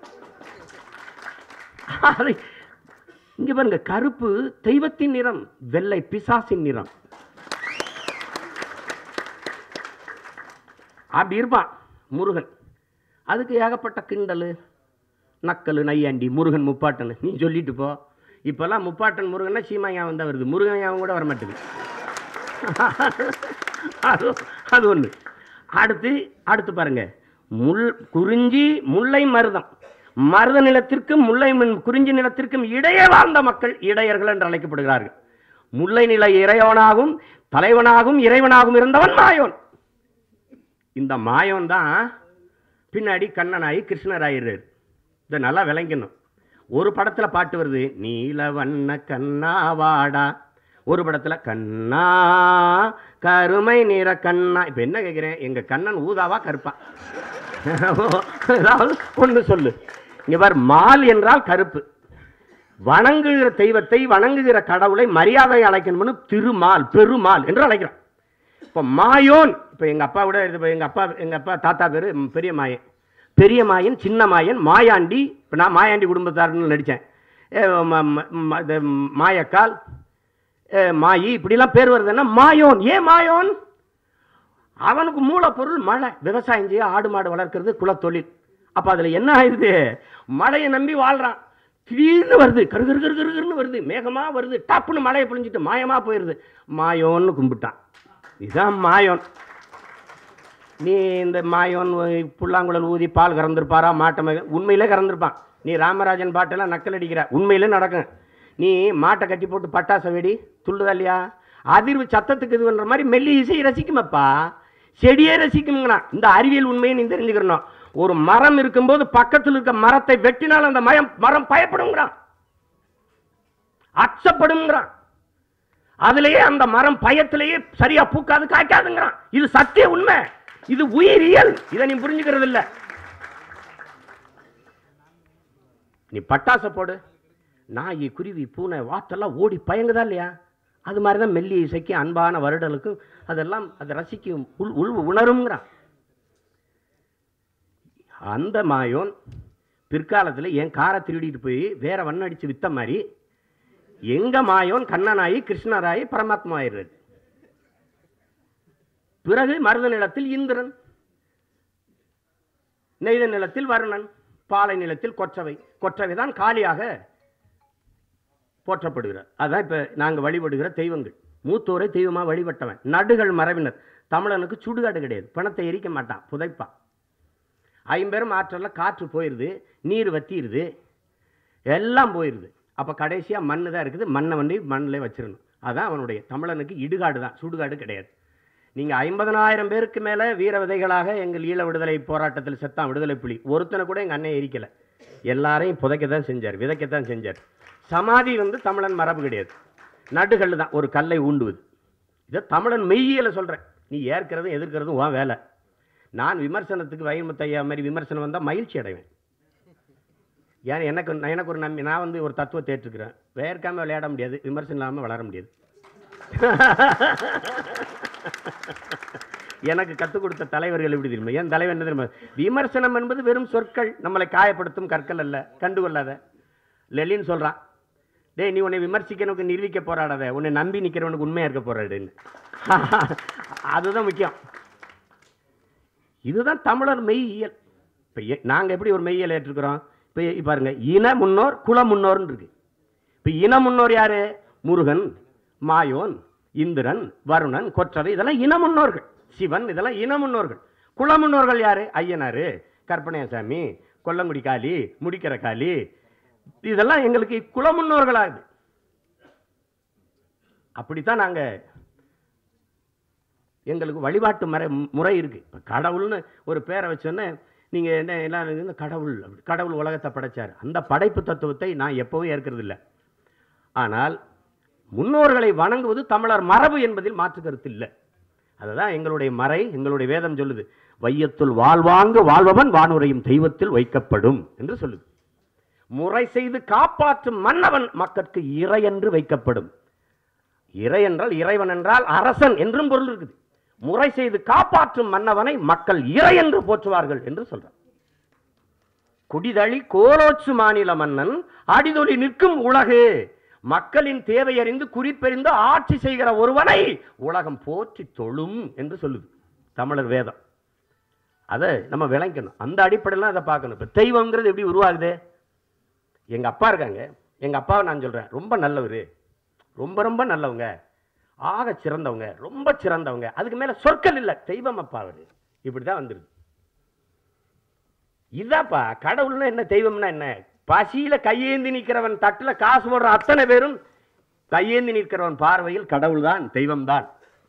அது இங்க பாருங்க கருப்பு தெய்வத்தின் நிறம் வெள்ளை பிசாசின் நிறம் அப்படி இருப்பான் முருகன் அதுக்கு ஏகப்பட்ட கிண்டலு நக்கலு நையாண்டி முருகன் முப்பாட்டன் நீ சொல்லிட்டு போ இப்பெல்லாம் முப்பாட்டன் முருகன்னா சீமாயாவன் தான் வருது முருகன் கூட வர மாட்டேங்குது அது அது ஒன்று அடுத்து அடுத்து பாருங்க முள் குறிஞ்சி முல்லை மருதம் மருத நிலத்திற்கும் முல்லை மின் குறிஞ்சி நிலத்திற்கும் இடையே வாழ்ந்த மக்கள் இடையர்கள் என்று அழைக்கப்படுகிறார்கள் முல்லை நில இறைவனாகவும் தலைவனாகவும் இறைவனாகவும் இருந்தவன் மாயோன் இந்த மாயோன் தான் பின்னாடி கண்ணனாகி கிருஷ்ணராயிடுறாரு இதை நல்லா விளங்கணும் ஒரு படத்துல பாட்டு வருது நீல வண்ண கண்ணா வாடா ஒரு படத்துல கண்ணா கருமை நிற கண்ணா இப்ப என்ன கேட்கிறேன் எங்க கண்ணன் ஊதாவா கருப்பா ஏதாவது ஒண்ணு சொல்லு இங்க பார் மால் என்றால் கருப்பு வணங்குகிற தெய்வத்தை வணங்குகிற கடவுளை மரியாதை அழைக்கணும்னு திருமால் பெருமாள் என்று அழைக்கிறான் இப்போ மாயோன் இப்போ எங்கள் அப்பா விட இது எங்கள் அப்பா எங்கள் அப்பா தாத்தா பேர் பெரிய மாயன் பெரிய மாயன் சின்ன மாயன் மாயாண்டி இப்போ நான் மாயாண்டி குடும்பத்தாருன்னு நடித்தேன் இது மாயக்கால் ஏ, மாயி இப்படிலாம் பேர் வருதுன்னா மாயோன் ஏன் மாயோன் அவனுக்கு மூலப்பொருள் மழை விவசாயம் செய்ய ஆடு மாடு வளர்க்கறது குலத்தொழில் அப்போ அதில் என்ன ஆயிடுது மழையை நம்பி வாழ்றான் திடீர்னு வருது கரு கரு கரு கருன்னு வருது மேகமா வருது டப்புன்னு மழையை பொழிஞ்சிட்டு மாயமா போயிருது மாயோன்னு கும்பிட்டான் இதுதான் மாயோன் நீ இந்த மாயோன் ஊ- புல்லாங்குழல் ஊதி பால் கறந்துருப்பாரா மாட்டை மே- உண்மையிலே கறந்துருப்பான் நீ ராமராஜன் பாட்டெல்லாம் நக்கல் அடிக்கிற உண்மையிலே நடக்கும் நீ மாட்டை கட்டி போட்டு பட்டாசை வெடி துள்ளுதா இல்லையா அதிர்வு சத்தத்துக்கு இது பண்ற மாதிரி மெல்லி இசை ரசிக்குமப்பா செடியே ரசிக்குங்கிறான் இந்த அறிவியல் உண்மையை நீ தெரிஞ்சுக்கிறணும் ஒரு மரம் இருக்கும்போது பக்கத்தில் இருக்க மரத்தை வெட்டினால் அந்த மயம் மரம் பயப்படுங்கிறான் அச்சப்படுங்கிறான் அதுலயே அந்த மரம் பயத்திலேயே சரியா பூக்காது காய்க்காதுங்கிறான் இது சத்திய உண்மை இது உயிரியல் இதை நீ புரிஞ்சுக்கிறது இல்ல நீ பட்டாசை போடு நாய் குருவி பூனை வாத்தெல்லாம் ஓடி பயங்குதா இல்லையா அது மாதிரி தான் மெல்லி இசைக்கு அன்பான வருடலுக்கும் அதெல்லாம் அதை ரசிக்கும் உள் உள் உணருங்கிறான் அந்த மாயோன் பிற்காலத்தில் என் காரை திருடிட்டு போய் வேற வண்ணம் அடிச்சு வித்த மாதிரி எங்க மாயோன் கண்ணனாயி கிருஷ்ணராயி பரமாத்மா ஆயிடுறது பிறகு மருத நிலத்தில் இந்திரன் நெய்த நிலத்தில் வருணன் பாலை நிலத்தில் கொற்றவை கொற்றவை தான் காளியாக போற்றப்படுகிறார் அதான் இப்ப நாங்க வழிபடுகிற தெய்வங்கள் மூத்தோரை தெய்வமா வழிபட்டவன் நடுகள் மரபினர் தமிழனுக்கு சுடுகாடு கிடையாது பணத்தை எரிக்க மாட்டான் புதைப்பான் ஐம்பெரும் ஆற்றல்ல காற்று போயிருது நீர் வத்திடுது எல்லாம் போயிருது அப்போ கடைசியாக மண்ணு தான் இருக்குது மண்ணை வந்து மண்ணில் வச்சிடணும் அதான் அவனுடைய தமிழனுக்கு இடுகாடு தான் சுடுகாடு கிடையாது நீங்க ஐம்பதனாயிரம் பேருக்கு மேல வீர விதைகளாக எங்கள் ஈழ விடுதலை போராட்டத்தில் செத்தான் விடுதலை புலி ஒருத்தனை கூட எங்க அண்ணன் எரிக்கல எல்லாரையும் புதைக்க தான் செஞ்சார் விதைக்க தான் செஞ்சார் சமாதி வந்து தமிழன் மரபு கிடையாது நடுகல் தான் ஒரு கல்லை ஊண்டுவது இதை தமிழன் மெய்யியல சொல்றேன் நீ ஏற்கிறதும் எதிர்க்கிறதும் உன் வேலை நான் விமர்சனத்துக்கு வைரமுத்தையா மாதிரி விமர்சனம் வந்தால் மகிழ்ச்சி அடைவேன் ஏன் எனக்கு நான் எனக்கு ஒரு நம்பி நான் வந்து ஒரு தத்துவத்தை ஏற்றுக்கிறேன் வேர்க்காம விளையாட முடியாது விமர்சனம் இல்லாமல் வளர முடியாது எனக்கு கற்றுக் கொடுத்த தலைவர்கள் எப்படி தெரியுமா என் தலைவர் என்ன தெரியுமா விமர்சனம் என்பது வெறும் சொற்கள் நம்மளை காயப்படுத்தும் கற்கள் அல்ல கண்டுகொள்ளாத லெலின் சொல்றான் டேய் நீ உன்னை விமர்சிக்கணுக்கு நிரூபிக்க போராடாத உன்னை நம்பி நிக்கிறவனுக்கு உண்மையா இருக்க போராடுன்னு அதுதான் முக்கியம் இதுதான் தமிழர் மெய்யியல் இப்போ நாங்கள் எப்படி ஒரு மெய்யியல் ஏற்றுக்கிறோம் இப்போ பாருங்க இன முன்னோர் குல முன்னோர்னு இருக்கு இப்போ இன முன்னோர் யாரு முருகன் மாயோன் இந்திரன் வருணன் கொற்றவை இதெல்லாம் இன முன்னோர்கள் சிவன் இதெல்லாம் இன முன்னோர்கள் குல முன்னோர்கள் யாரு ஐயனாரு கற்பனையசாமி கொல்லங்குடி காளி முடிக்கிற காளி இதெல்லாம் எங்களுக்கு குல முன்னோர்களாகுது அப்படித்தான் நாங்க எங்களுக்கு வழிபாட்டு முறை முறை இருக்கு இப்போ கடவுள்னு ஒரு பேரை வச்சோன்னே நீங்க என்ன எல்லாம் இந்த கடவுள் அப்படி கடவுள் உலகத்தை படைச்சார் அந்த படைப்பு தத்துவத்தை நான் எப்பவும் ஏற்கிறது இல்லை ஆனால் முன்னோர்களை வணங்குவது தமிழர் மரபு என்பதில் மாற்று கருத்து இல்லை அதுதான் எங்களுடைய மறை எங்களுடைய வேதம் சொல்லுது வையத்துள் வாழ்வாங்கு வாழ்பவன் வானுரையும் தெய்வத்தில் வைக்கப்படும் என்று சொல்லுது முறை செய்து காப்பாற்றும் மன்னவன் மக்களுக்கு இறை என்று வைக்கப்படும் இறை என்றால் இறைவன் என்றால் அரசன் என்றும் பொருள் இருக்குது முறை செய்து காப்பாற்றும் மன்னவனை மக்கள் இறை என்று போற்றுவார்கள் என்று சொல்றார் குடிதழி கோலோச்சு மாநில மன்னன் அடிதொலி நிற்கும் உலகு மக்களின் தேவை அறிந்து குறிப்பெறிந்து ஆட்சி செய்கிற ஒருவனை உலகம் போற்றி தொழும் என்று சொல்லுது தமிழர் வேதம் அதை நம்ம விளங்கணும் அந்த அடிப்படையில் அதை பார்க்கணும் இப்போ தெய்வம்ங்கிறது எப்படி உருவாகுது எங்க அப்பா இருக்காங்க எங்க அப்பாவை நான் சொல்றேன் ரொம்ப நல்லவர் ரொம்ப ரொம்ப நல்லவங்க ஆக சிறந்தவங்க ரொம்ப சிறந்தவங்க அதுக்கு மேல சொற்கள் இல்லை தெய்வம் அப்பா அவரு இப்படிதான் வந்துருது இதாப்பா கடவுள்னா என்ன தெய்வம்னா என்ன பசியில கையேந்தி நிற்கிறவன் தட்டுல காசு போடுற அத்தனை பேரும் கையேந்தி நிற்கிறவன் பார்வையில் கடவுள் தான் தெய்வம் தான்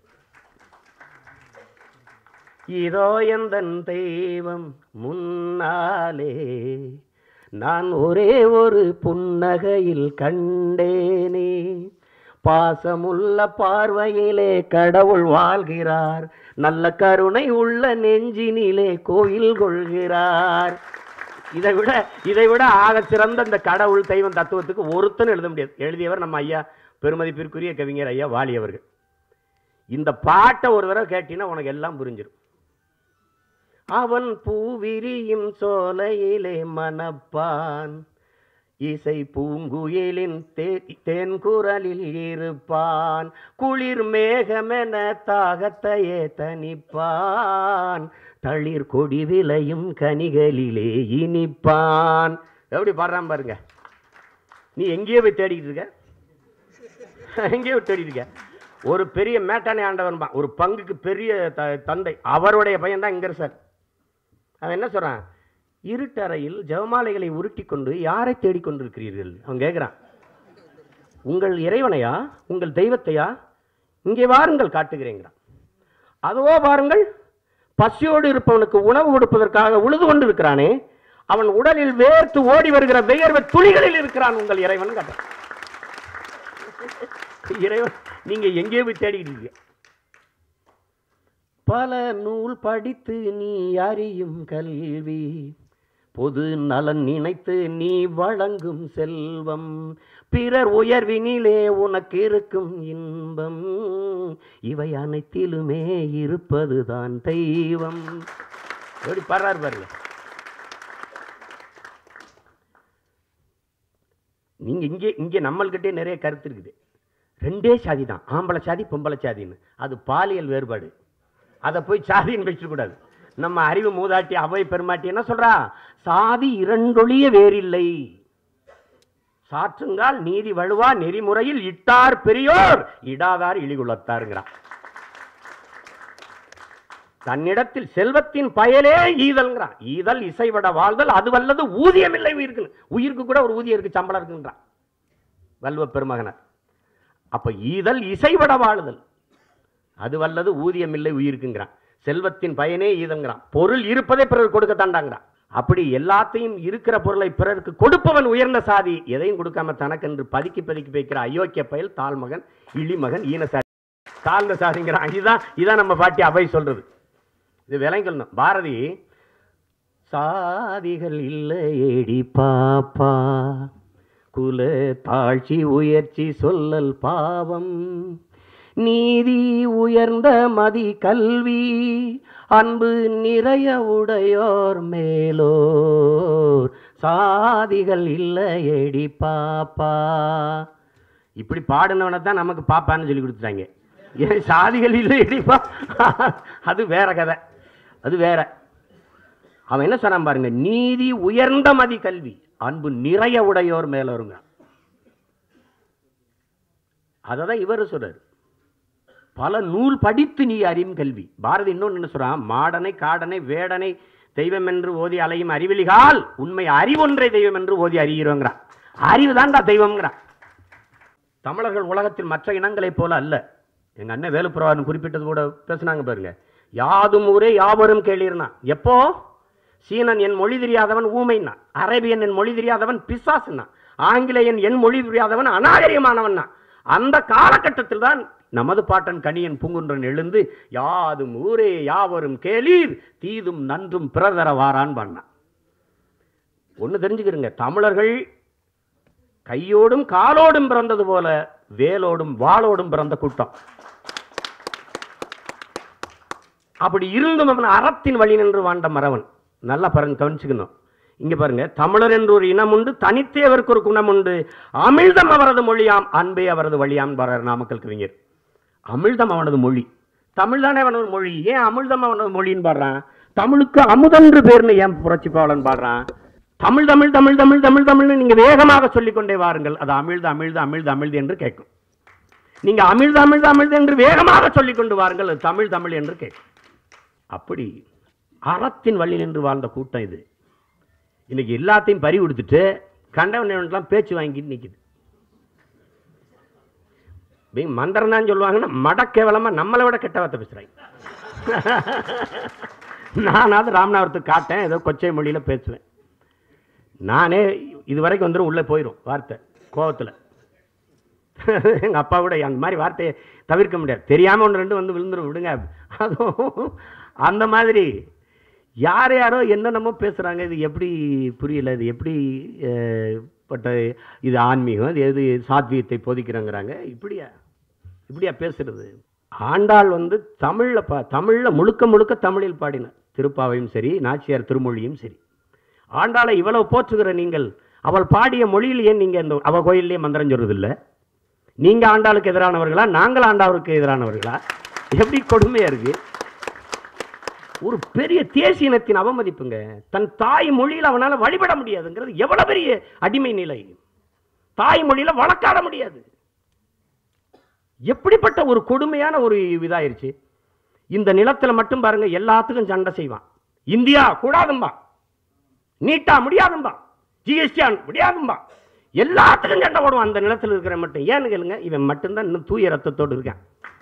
இதோ எந்தன் தெய்வம் முன்னாலே நான் ஒரே ஒரு புன்னகையில் கண்டேனே பாசமுள்ள பார்வையிலே கடவுள் வாழ்கிறார் நல்ல கருணை உள்ள நெஞ்சினிலே கோயில் கொள்கிறார் இதை விட இதை விட ஆக சிறந்த இந்த கடவுள் தெய்வம் தத்துவத்துக்கு ஒருத்தனும் எழுத முடியாது எழுதியவர் நம்ம ஐயா பெருமதிப்பிற்குரிய கவிஞர் ஐயா வாலி அவர்கள் இந்த பாட்டை ஒரு தடவை கேட்டீங்கன்னா உனக்கு எல்லாம் புரிஞ்சிடும் அவன் பூவிரியும் சோலையிலே மணப்பான் இசை பூங்குயிலின் தே- தேன்குரலில் இருப்பான் குளிர் மேகமென தாகத்தையே தனிப்பான் தளிர் கொடி விளையும் கனிகளிலே இனிப்பான் எப்படி பாடுறான் பாருங்க நீ எங்கேயோ போய் தேடிக்கிட்டு இருக்க எங்கேயோ போய் தேடிட்டு இருக்க ஒரு பெரிய மேட்டானை ஆண்டவன் பா ஒரு பங்குக்கு பெரிய த- தந்தை அவருடைய பையன் தான் இங்க சார் அவன் என்ன சொல்றான் இருட்டறையில் ஜெவமாலைகளை உருட்டி கொண்டு யாரை தேடிக்கொண்டிருக்கிறீர்கள் அவன் கேட்குறான் உங்கள் இறைவனையா உங்கள் தெய்வத்தையா இங்கே வாருங்கள் காட்டுகிறேங்கிறான் அதுவோ பாருங்கள் பசியோடு இருப்பவனுக்கு உணவு கொடுப்பதற்காக உழுது கொண்டு இருக்கிறானே அவன் உடலில் வேர்த்து ஓடி வருகிற வியர்வை துளிகளில் இருக்கிறான் உங்கள் இறைவன் கேட்டான் இறைவன் நீங்க எங்கேயோ போய் தேடிக்கிட்டு இருக்கீங்க பல நூல் படித்து நீ அறியும் கல்வி பொது நலன் நினைத்து நீ வழங்கும் செல்வம் பிறர் உயர்வினிலே உனக்கு இருக்கும் இன்பம் இவை அனைத்திலுமே இருப்பதுதான் தெய்வம் எப்படி பாடுறாரு பாருங்க நீங்க இங்கே இங்கே நம்மள்கிட்டே நிறைய கருத்து இருக்குது ரெண்டே சாதி தான் ஆம்பளை சாதி பொம்பளை சாதின்னு அது பாலியல் வேறுபாடு அதை போய் சாதின்னு வச்சிடக்கூடாது நம்ம அறிவு மூதாட்டி அவை பெருமாட்டி என்ன சொல்றா சாதி இரண்டொழிய வேறில்லை சாற்றுங்கால் நீதி வழுவா நெறிமுறையில் இட்டார் பெரியோர் இடாதார் இழிகுலத்தாருங்கிறான் தன்னிடத்தில் செல்வத்தின் பயலே ஈதல்ங்கிறான் ஈதல் இசைவட வாழ்தல் அது வல்லது ஊதியம் இல்லை உயிருக்கு உயிருக்கு கூட ஒரு ஊதியம் இருக்கு சம்பளம் இருக்குன்றான் வல்வ பெருமகனர் அப்ப ஈதல் இசைவட வாழுதல் அது வல்லது ஊதியம் இல்லை உயிருக்குங்கிறான் செல்வத்தின் பயனே ஈதங்கிறான் பொருள் இருப்பதை பிறர் கொடுக்க தாண்டாங்கிறான் அப்படி எல்லாத்தையும் இருக்கிற பொருளை பிறருக்கு கொடுப்பவன் உயர்ந்த சாதி எதையும் கொடுக்காம தனக்கென்று பதுக்கி பதுக்கி வைக்கிற அயோக்கிய பயல் தாழ்மகன் இழிமகன் ஈனசாதி தாழ்ந்த சாதிங்கிறான் இதுதான் இதான் நம்ம பாட்டி அவை சொல்றது இது விளங்கணும் பாரதி சாதிகள் இல்லையேடி பாப்பா குல தாழ்ச்சி உயர்ச்சி சொல்லல் பாவம் நீதி உயர்ந்த மதி கல்வி அன்பு நிறைய உடையோர் மேலோர் சாதிகள் இல்லையேடி பாப்பா இப்படி பாடினவனை தான் நமக்கு பாப்பான்னு சொல்லி கொடுத்துட்டாங்க ஏன் சாதிகள் இல்லையேடி பா அது வேற கதை அது வேற அவன் என்ன சொன்னான் பாருங்க நீதி உயர்ந்த மதி கல்வி அன்பு நிறைய உடையோர் மேலோருங்க அதை தான் இவர் சொல்றாரு பல நூல் படித்து நீ அறியும் கல்வி பாரதி இன்னொன்னு என்ன சொல்றான் மாடனை காடனை வேடனை தெய்வம் என்று ஓதி அலையும் அறிவிலிகால் உண்மை அறிவொன்றை தெய்வம் என்று ஓதி அறிகிறோங்கிறான் அறிவு தான்டா தெய்வம்ங்கிறான் தமிழர்கள் உலகத்தில் மற்ற இனங்களைப் போல அல்ல எங்க அண்ணன் வேலுப்புறவாரன் குறிப்பிட்டது கூட பேசுனாங்க பாருங்க யாதும் ஊரே யாவரும் கேளீர்னா எப்போ சீனன் என் மொழி தெரியாதவன் ஊமைன்னா அரேபியன் என் மொழி தெரியாதவன் பிசாசுன்னா ஆங்கிலேயன் என் மொழி தெரியாதவன் அநாகரியமானவன் அந்த காலகட்டத்தில் தான் நமது பாட்டன் கணியன் பூங்குன்றன் எழுந்து யாதும் ஊரே யாவரும் கேளீர் தீதும் நன்றும் பிறதர வாரான் பண்ணான் ஒன்று தெரிஞ்சுக்கிறங்க தமிழர்கள் கையோடும் காலோடும் பிறந்தது போல வேலோடும் வாளோடும் பிறந்த கூட்டம் அப்படி இருந்தும் அவன் அறத்தின் வழி நின்று வாழ்ந்த மறவன் நல்லா பாருங்க கவனிச்சுக்கணும் இங்க பாருங்க தமிழர் என்று ஒரு இனம் உண்டு தனித்தே அவருக்கு ஒரு குணம் உண்டு அமிழ்தம் அவரது மொழியாம் அன்பே அவரது வழியாம் பாரர் நாமக்கல் கவிஞர் அமிழ்தம் அவனது மொழி தமிழ் தானே அவனது மொழி ஏன் அமிழ்தம் அவனது மொழின்னு பாடுறான் தமிழுக்கு அமுதன்று பேர்னு ஏன் புரட்சி பாவலன் பாடுறான் தமிழ் தமிழ் தமிழ் தமிழ் தமிழ் தமிழ்னு நீங்க வேகமாக சொல்லிக்கொண்டே வாருங்கள் அது அமிழ்து அமிழ்து அமிழ்து அமிழ்து என்று கேட்கும் நீங்க அமிழ்து அமிழ்து அமிழ்து என்று வேகமாக சொல்லிக் கொண்டு வாருங்கள் அது தமிழ் தமிழ் என்று கேட்கும் அப்படி அறத்தின் வழி நின்று வாழ்ந்த கூட்டம் இது இன்னைக்கு எல்லாத்தையும் பறி கொடுத்துட்டு கண்டவன் பேச்சு வாங்கிட்டு நிக்குது நீ மந்திரம் தான் சொல்லுவாங்கன்னா மடக்கேவலமா நம்மளை விட கெட்ட வார்த்தை பேசுறாங்க நானாவது ராமநாதத்துக்கு காட்டேன் ஏதோ கொச்சை மொழியில பேசுவேன் நானே இது வரைக்கும் வந்துடும் உள்ளே போயிடும் வார்த்தை கோவத்தில் எங்கள் அப்பா கூட அந்த மாதிரி வார்த்தையை தவிர்க்க முடியாது தெரியாமல் ஒன்று ரெண்டு வந்து விழுந்துரும் விடுங்க அதுவும் அந்த மாதிரி யார் யாரோ என்னென்னமோ பேசுகிறாங்க இது எப்படி புரியல இது எப்படி அஹ், பட்ட இது ஆன்மீகம் இது எது சாத்வீகத்தை போதிக்கிறோங்கிறாங்க இப்படியா இப்படியா பேசுறது ஆண்டாள் வந்து தமிழில் பா தமிழில் முழுக்க முழுக்க தமிழில் பாடினார் திருப்பாவையும் சரி நாச்சியார் திருமொழியும் சரி ஆண்டாளை இவ்வளவு போற்றுகிற நீங்கள் அவள் பாடிய மொழியில் ஏன் நீங்க இந்த அவ கோயிலே மந்திரம் சொல்றது இல்ல நீங்க ஆண்டாளுக்கு எதிரானவர்களா நாங்கள் ஆண்டாளுக்கு எதிரானவர்களா எப்படி கொடுமையா இருக்கு ஒரு பெரிய தேசிய இனத்தின் அவமதிப்புங்க தன் தாய் மொழியில் அவனால வழிபட முடியாதுங்கிறது எவ்வளவு பெரிய அடிமை நிலை தாய் மொழியில வழக்காட முடியாது எப்படிப்பட்ட ஒரு கொடுமையான ஒரு இதாயிருச்சு இந்த நிலத்துல மட்டும் பாருங்க எல்லாத்துக்கும் சண்டை செய்வான் இந்தியா கூடாதும்பா நீட்டா முடியாதும்பா ஜிஎஸ்டி முடியாதும்பா எல்லாத்துக்கும் சண்டை போடுவான் அந்த நிலத்தில் இருக்கிற மட்டும் ஏன்னு கேளுங்க இவன் மட்டும்தான் இன்னும் தூய ரத்தத்தோடு இருக்கான்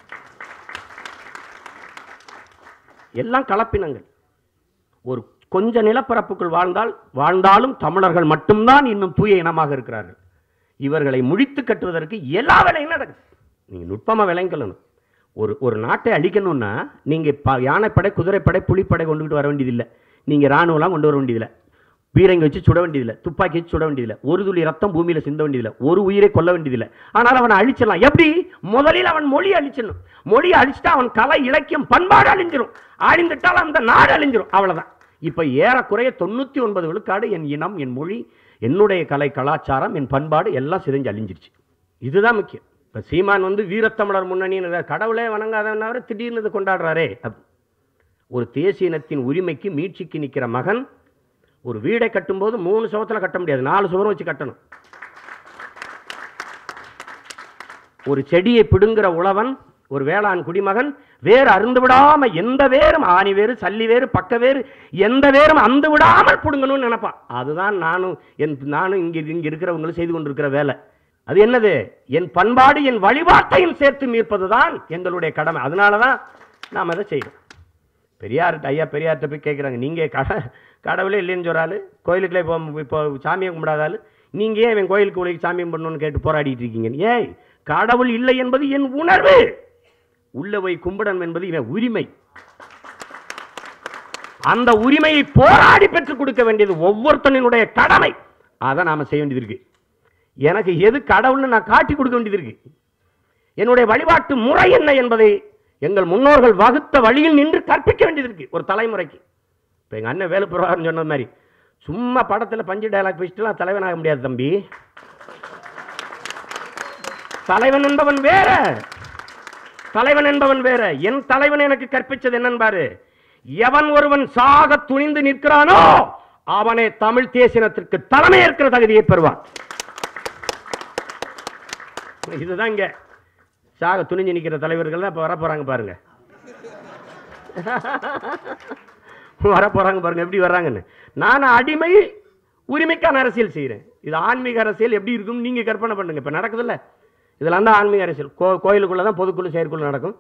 எல்லாம் கலப்பினங்கள் ஒரு கொஞ்ச நிலப்பரப்புக்குள் வாழ்ந்தால் வாழ்ந்தாலும் தமிழர்கள் மட்டும்தான் இன்னும் தூய இனமாக இருக்கிறார்கள் இவர்களை முழித்து கட்டுவதற்கு எல்லா வேலையும் நடக்குது நீங்க நுட்பமா விளங்கணும் ஒரு ஒரு நாட்டை அழிக்கணும்னா நீங்க ப- யானைப்படை குதிரைப்படை புலிப்படை கொண்டுகிட்டு வர வேண்டியதில்லை நீங்க ராணுவம்லாம் கொண்டு வர வேண்டியதில்லை பீரங்கி வச்சு சுட வேண்டியதில்லை துப்பாக்கி வச்சு சுட வேண்டியதில்லை ஒரு துளி ரத்தம் பூமியில சிந்த வேண்டியதில்லை ஒரு உயிரை கொல்ல வேண்டியதில்லை ஆனால் அவனை அழிச்சிடலாம் எப்படி முதலில் அவன் மொழி அழிச்சிடணும் மொழி அழிச்சிட்டா அவன் கலை இலக்கியம் பண்பாடு அழிஞ்சிரும் அழிந்துட்டால் அந்த நாடு அழிஞ்சிரும் அவ்வளவுதான் இப்ப ஏறக்குறைய தொண்ணூத்தி ஒன்பது விழுக்காடு என் இனம் என் மொழி என்னுடைய கலை கலாச்சாரம் என் பண்பாடு எல்லாம் சிதைஞ்சு அழிஞ்சிருச்சு இதுதான் முக்கியம் இப்ப சீமான் வந்து வீரத்தமிழர் முன்னணின்னு கடவுளே வணங்காதவனவரை திடீர்னு இது கொண்டாடுறாரே அப்படி. ஒரு தேசிய இனத்தின் உரிமைக்கு மீட்சிக்கு நிக்கிற மகன் ஒரு வீடை கட்டும்போது மூணு சுவத்துல கட்ட முடியாது நாலு சுவரம் வச்சு கட்டணும் ஒரு செடியை பிடுங்குற உழவன் ஒரு வேளாண் குடிமகன் வேறு அருந்து விடாம எந்த வேரும் ஆணி வேறு சல்லி வேறு பக்க வேறு எந்த வேரும் அந்து விடாமல் பிடுங்கணும்னு நினைப்பான் அதுதான் நானும் என் நானும் இங்க இங்க இருக்கிறவங்களும் செய்து கொண்டிருக்கிற வேலை அது என்னது என் பண்பாடு என் வழிபாட்டையும் சேர்த்து மீட்பதுதான் எங்களுடைய கடமை அதனால தான் நாம் அதை செய்யணும் பெரியார்கிட்ட ஐயா பெரியார்கிட்ட போய் கேட்குறாங்க நீங்கள் கட கடவுளே இல்லைன்னு சொல்கிறாள் கோயிலுக்குள்ளே இப்போ இப்போ சாமியை கும்பிடாதாள் நீங்கள் ஏன் இவன் கோயிலுக்கு உலக சாமியம் பண்ணணும்னு கேட்டு போராடிட்டு இருக்கீங்க ஏய் கடவுள் இல்லை என்பது என் உணர்வு உள்ள போய் கும்பிடணும் என்பது இவன் உரிமை அந்த உரிமையை போராடி பெற்றுக் கொடுக்க வேண்டியது ஒவ்வொருத்தனினுடைய கடமை அதை நாம செய்ய வேண்டியது இருக்கு எனக்கு எது கடவுள்னு நான் காட்டி கொடுக்க வேண்டியது இருக்கு என்னுடைய வழிபாட்டு முறை என்ன என்பதை எங்கள் முன்னோர்கள் வகுத்த வழியில் நின்று கற்பிக்க வேண்டியது இருக்கு ஒரு தலைமுறைக்கு இப்போ எங்கள் அண்ணன் வேலுப்புறாருன்னு சொன்னது மாதிரி சும்மா படத்தில் பஞ்சு டயலாக் பேசிட்டுலாம் தலைவனாக முடியாது தம்பி தலைவன் என்பவன் வேற தலைவன் என்பவன் வேற என் தலைவன் எனக்கு கற்பிச்சது என்னன்னு பாரு எவன் ஒருவன் சாக துணிந்து நிற்கிறானோ அவனே தமிழ் தேசினத்திற்கு தலைமை ஏற்கிற தகுதியை பெறுவான் இதுதான் இங்க சாக துணிஞ்சு நிற்கிற தலைவர்கள் தான் இப்போ வர போறாங்க பாருங்க வர போறாங்க பாருங்க எப்படி வர்றாங்கன்னு நான் அடிமை உரிமைக்கான அரசியல் செய்கிறேன் இது ஆன்மீக அரசியல் எப்படி இருக்கும் நீங்க கற்பனை பண்ணுங்க இப்போ நடக்குதுல்ல இதெல்லாம் தான் ஆன்மீக அரசியல் கோ கோயிலுக்குள்ள தான் பொதுக்குழு செயற்குழு நடக்கும்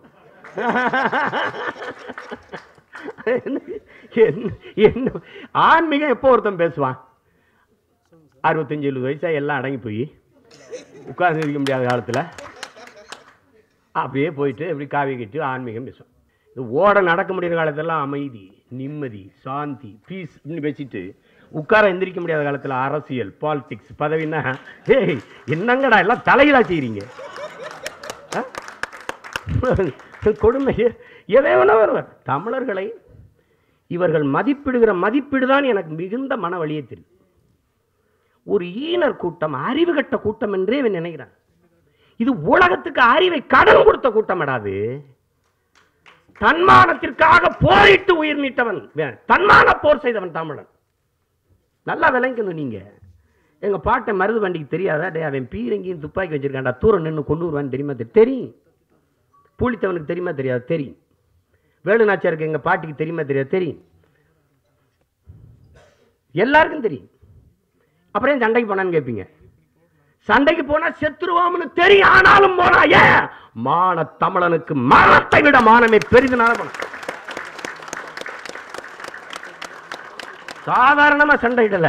என்ன- என்ன ஆன்மீகம் எப்போ ஒருத்தன் பேசுவான் அறுபத்தஞ்சு எழுபது வயசா எல்லாம் அடங்கி போய் உட்கார்ந்து இருக்க முடியாத காலத்தில் அப்படியே போயிட்டு இப்படி காவி கட்டி ஆன்மீகம் பேசும் இது ஓட நடக்க முடியாத காலத்தெல்லாம் அமைதி நிம்மதி சாந்தி பீஸ் இப்படின்னு பேசிட்டு உட்கார எந்திரிக்க முடியாத காலத்தில் அரசியல் பாலிடிக்ஸ் பதவின்னா ஏய் என்னங்கடா எல்லாம் தலையிலா செய்றீங்க ஆ? கொடுமை எதை வேணா வருவார் தமிழர்களை இவர்கள் மதிப்பிடுகிற மதிப்பீடு தான் எனக்கு மிகுந்த மன வழியே தெரியும் ஒரு ஈனர் கூட்டம் அறிவு கட்ட கூட்டம் என்றே இவன் நினைக்கிறான் இது உலகத்துக்கு அறிவை கடன் கொடுத்த கூட்டம் அடாது தன்மானத்திற்காக போரிட்டு உயிர் நீட்டவன் வே- தன்மான போர் செய்தவன் தமிழன் நல்லா விளங்கணும் நீங்க எங்க பாட்டை மருது வண்டிக்கு தெரியாதா டே அவன் பீரங்கியும் துப்பாக்கி வச்சிருக்கான்டா தூரம் நின்று கொண்டு வருவான்னு தெரியுமா தெரி- தெரியும் பூலித்தவனுக்கு தெரியுமா தெரியாது தெரியும் வேலுநாச்சியாருக்கு எங்க பாட்டிக்கு தெரியுமா தெரியாது தெரியும் எல்லாருக்கும் தெரியும் அப்புறம் ஏன் சண்டைக்கு போனான்னு கேட்பீங்க சண்டைக்கு போனா செத்துருவோம்னு தெரியும் ஆனாலும் போனா ஏன் மான தமிழனுக்கு மரணத்தை விட மானமே பெரிதுனால போன சாதாரணமா சண்டையிடல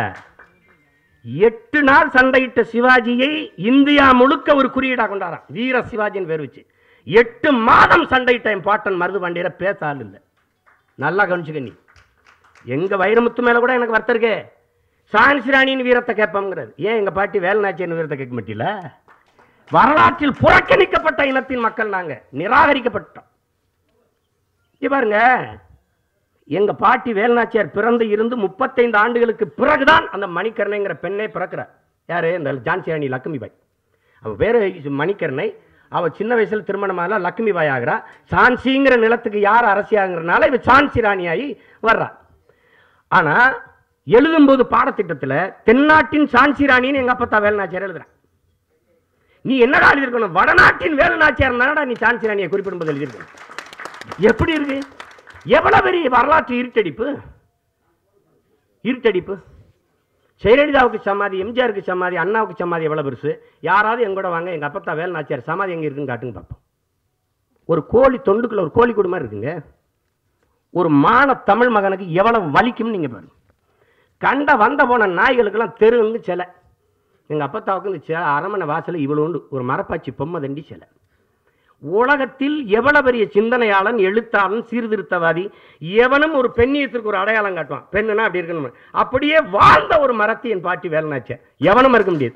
எட்டு நாள் சண்டையிட்ட சிவாஜியை இந்தியா முழுக்க ஒரு குறியீடா கொண்டாராம் வீர சிவாஜின்னு பேர் வச்சு எட்டு மாதம் சண்டையிட்ட என் பாட்டன் மருது பாண்டியரை பேச ஆள் இல்லை நல்லா கவனிச்சுக்க நீ எங்க வைரமுத்து மேல கூட எனக்கு வருத்தம் இருக்கே சான்சி ராணியின் வீரத்தை கேட்போங்கிறது ஏன் எங்க பாட்டி வேலுநாச்சியின் வீரத்தை கேட்க மாட்டீல வரலாற்றில் புறக்கணிக்கப்பட்ட இனத்தின் மக்கள் நாங்க நிராகரிக்கப்பட்டோம் இங்க பாருங்க எங்க பாட்டி வேலுநாச்சியார் பிறந்து இருந்து முப்பத்தைந்து ஆண்டுகளுக்கு பிறகுதான் அந்த மணிக்கர்ணைங்கிற பெண்ணே பிறக்கிறார் யாரு இந்த ஜான்சி ராணி லக்ஷ்மிபாய் அவ பேரு மணிக்கர்ணை அவ சின்ன வயசுல திருமணமாக லக்ஷ்மி பாய் ஆகிறா சான்சிங்கிற நிலத்துக்கு யார் அரசியாங்கிறனால இவ சான்சி ராணியாகி வர்றா ஆனா எழுதும்போது பாடத்திட்டத்துல தென்னாட்டின் சான்சி ராணின்னு எங்க அப்பத்தா வேலுநாச்சியார் எழுதுறான் நீ என்னடா எழுதிருக்கணும் வடநாட்டின் வேலுநாச்சியார் தானடா நீ சான்சி ராணியை குறிப்பிடும்போது எழுதியிருக்கணும் எப்படி இருக்கு எவ்வளவு பெரிய வரலாற்று இருட்டடிப்பு இருட்டடிப்பு ஜெயலலிதாவுக்கு சமாதி எம்ஜிஆருக்கு சமாதி அண்ணாவுக்கு சமாதி எவ்வளவு பெருசு யாராவது எங்கூட வாங்க எங்க அப்பத்தா வேலுநாச்சியார் சமாதி எங்க இருக்குன்னு காட்டுங்க பார்ப்போம் ஒரு கோழி தொண்டுக்குள்ள ஒரு கோழி குடும்பம் இருக்குங்க ஒரு மான தமிழ் மகனுக்கு எவ்வளவு வலிக்கும்னு நீங்க பாருங்க கண்ட வந்த போன நாய்களுக்கெல்லாம் தெருவுங்க சிலை எங்க அப்பத்தாவுக்கு இந்த சிலை அரமனை வாசல் இவ்வளோண்டு ஒரு மரப்பாச்சி பொம்மை தண்டி சிலை உலகத்தில் எவ்வளவு பெரிய சிந்தனையாளன் எழுத்தாளன் சீர்திருத்தவாதி எவனும் ஒரு பெண்ணியத்திற்கு ஒரு அடையாளம் காட்டுவான் பெண்ணுனா அப்படி இருக்கணும் அப்படியே வாழ்ந்த ஒரு மரத்தை என் பாட்டி வேலைனாச்ச எவனும் இருக்க முடியாது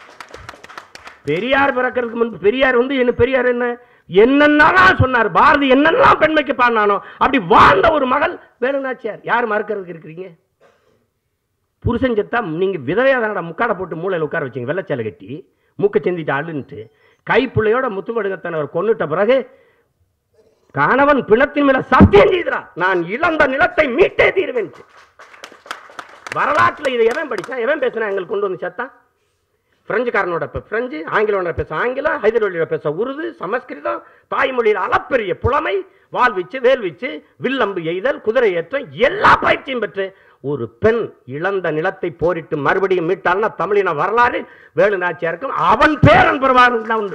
பெரியார் பிறக்கிறதுக்கு முன்பு பெரியார் வந்து என்ன பெரியார் என்ன என்னென்னலாம் சொன்னார் பாரதி என்னென்னலாம் பெண்மைக்கு பாடினானோ அப்படி வாழ்ந்த ஒரு மகள் வேலுநாச்சியார் யார் மறுக்கிறதுக்கு இருக்கிறீங்க புருஷன் செத்தா நீங்க விதவையா தானடா முக்காடை போட்டு மூளையில் உட்கார வச்சீங்க வெள்ளச்சேலை கட்டி மூக்க செந்திட்டு அழுன்ட்டு கைப்புள்ளையோட முத்துமடுங்கத்தனவர் கொன்னுட்ட பிறகு கணவன் பிணத்தின் மேல சத்தியம் செய்கிறான் நான் இழந்த நிலத்தை மீட்டே தீருவேன் வரலாற்றுல இதை எவன் படிச்சான் எவன் பேசினா எங்களுக்கு கொண்டு வந்து சத்தான் பிரெஞ்சுக்காரனோட பே- பிரெஞ்சு ஆங்கிலோட பேச ஆங்கிலம் ஹைதராபாடியோட பேச உருது சமஸ்கிருதம் தாய்மொழியில் அளப்பெரிய புலமை வாள் வீச்சு வேல் வீச்சு வில்லம்பு எய்தல் குதிரை ஏற்றம் எல்லா பயிற்சியும் பெற்று ஒரு பெண் இழந்த நிலத்தை போரிட்டு மறுபடியும் மீட்டாள்னா தமிழின வரலாறு வேலு நாச்சியாருக்கும் அவன் பேரன் பெறுவார்கள் தான் உண்டு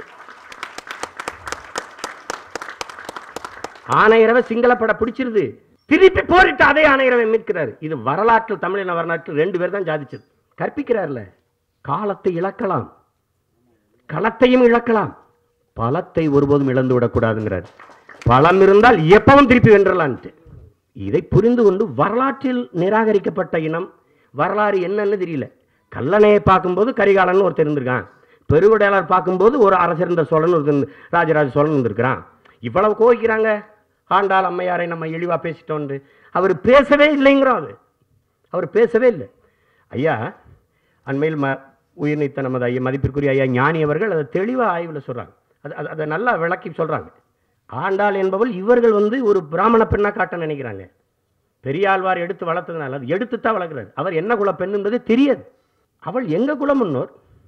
ஆணையரவை சிங்களப்பட பிடிச்சிருது திருப்பி போரிட்டு அதே ஆணையரவை மீட்கிறார் இது வரலாற்று தமிழின வரலாற்று ரெண்டு பேர் தான் சாதிச்சது கற்பிக்கிறார்ல காலத்தை இழக்கலாம் களத்தையும் இழக்கலாம் பலத்தை ஒருபோதும் இழந்து விடக்கூடாதுங்கிறார் பலம் இருந்தால் எப்பவும் திருப்பி வென்றலான்ட்டு இதை புரிந்து கொண்டு வரலாற்றில் நிராகரிக்கப்பட்ட இனம் வரலாறு என்னன்னு தெரியல கல்லணையை பார்க்கும்போது கரிகாலன் ஒருத்தர் இருந்திருக்கான் பெருவுடையாளர் பார்க்கும்போது ஒரு அரசிருந்த சோழன் ஒருத்தர் இருந்து- ராஜராஜ சோழன் இருந்திருக்கிறான் இவ்வளவு கோவிக்கிறாங்க ஆண்டாள் அம்மையாரை நம்ம இழிவா பேசிட்டோன்னு அவர் பேசவே இல்லைங்கிறோம் அது அவர் பேசவே இல்லை ஐயா அண்மையில் ம உயிர் நீத்த நமது ஐயா மதிப்பிற்குரிய ஐயா ஞானி அவர்கள் அதை தெளிவாக ஆய்வில் சொல்கிறாங்க அது அது- அதை நல்லா விளக்கி சொல்கிறாங்க ஆண்டாள் என்பவள் இவர்கள் வந்து ஒரு பிராமண பெண்ணாக காட்ட நினைக்கிறாங்க பெரியாழ்வார் எடுத்து வளர்த்ததுனால அது எடுத்து தான் வளர்க்குறாரு அவர் என்ன குல பெண் என்பது தெரியாது அவள் எங்க குல முன்னோர்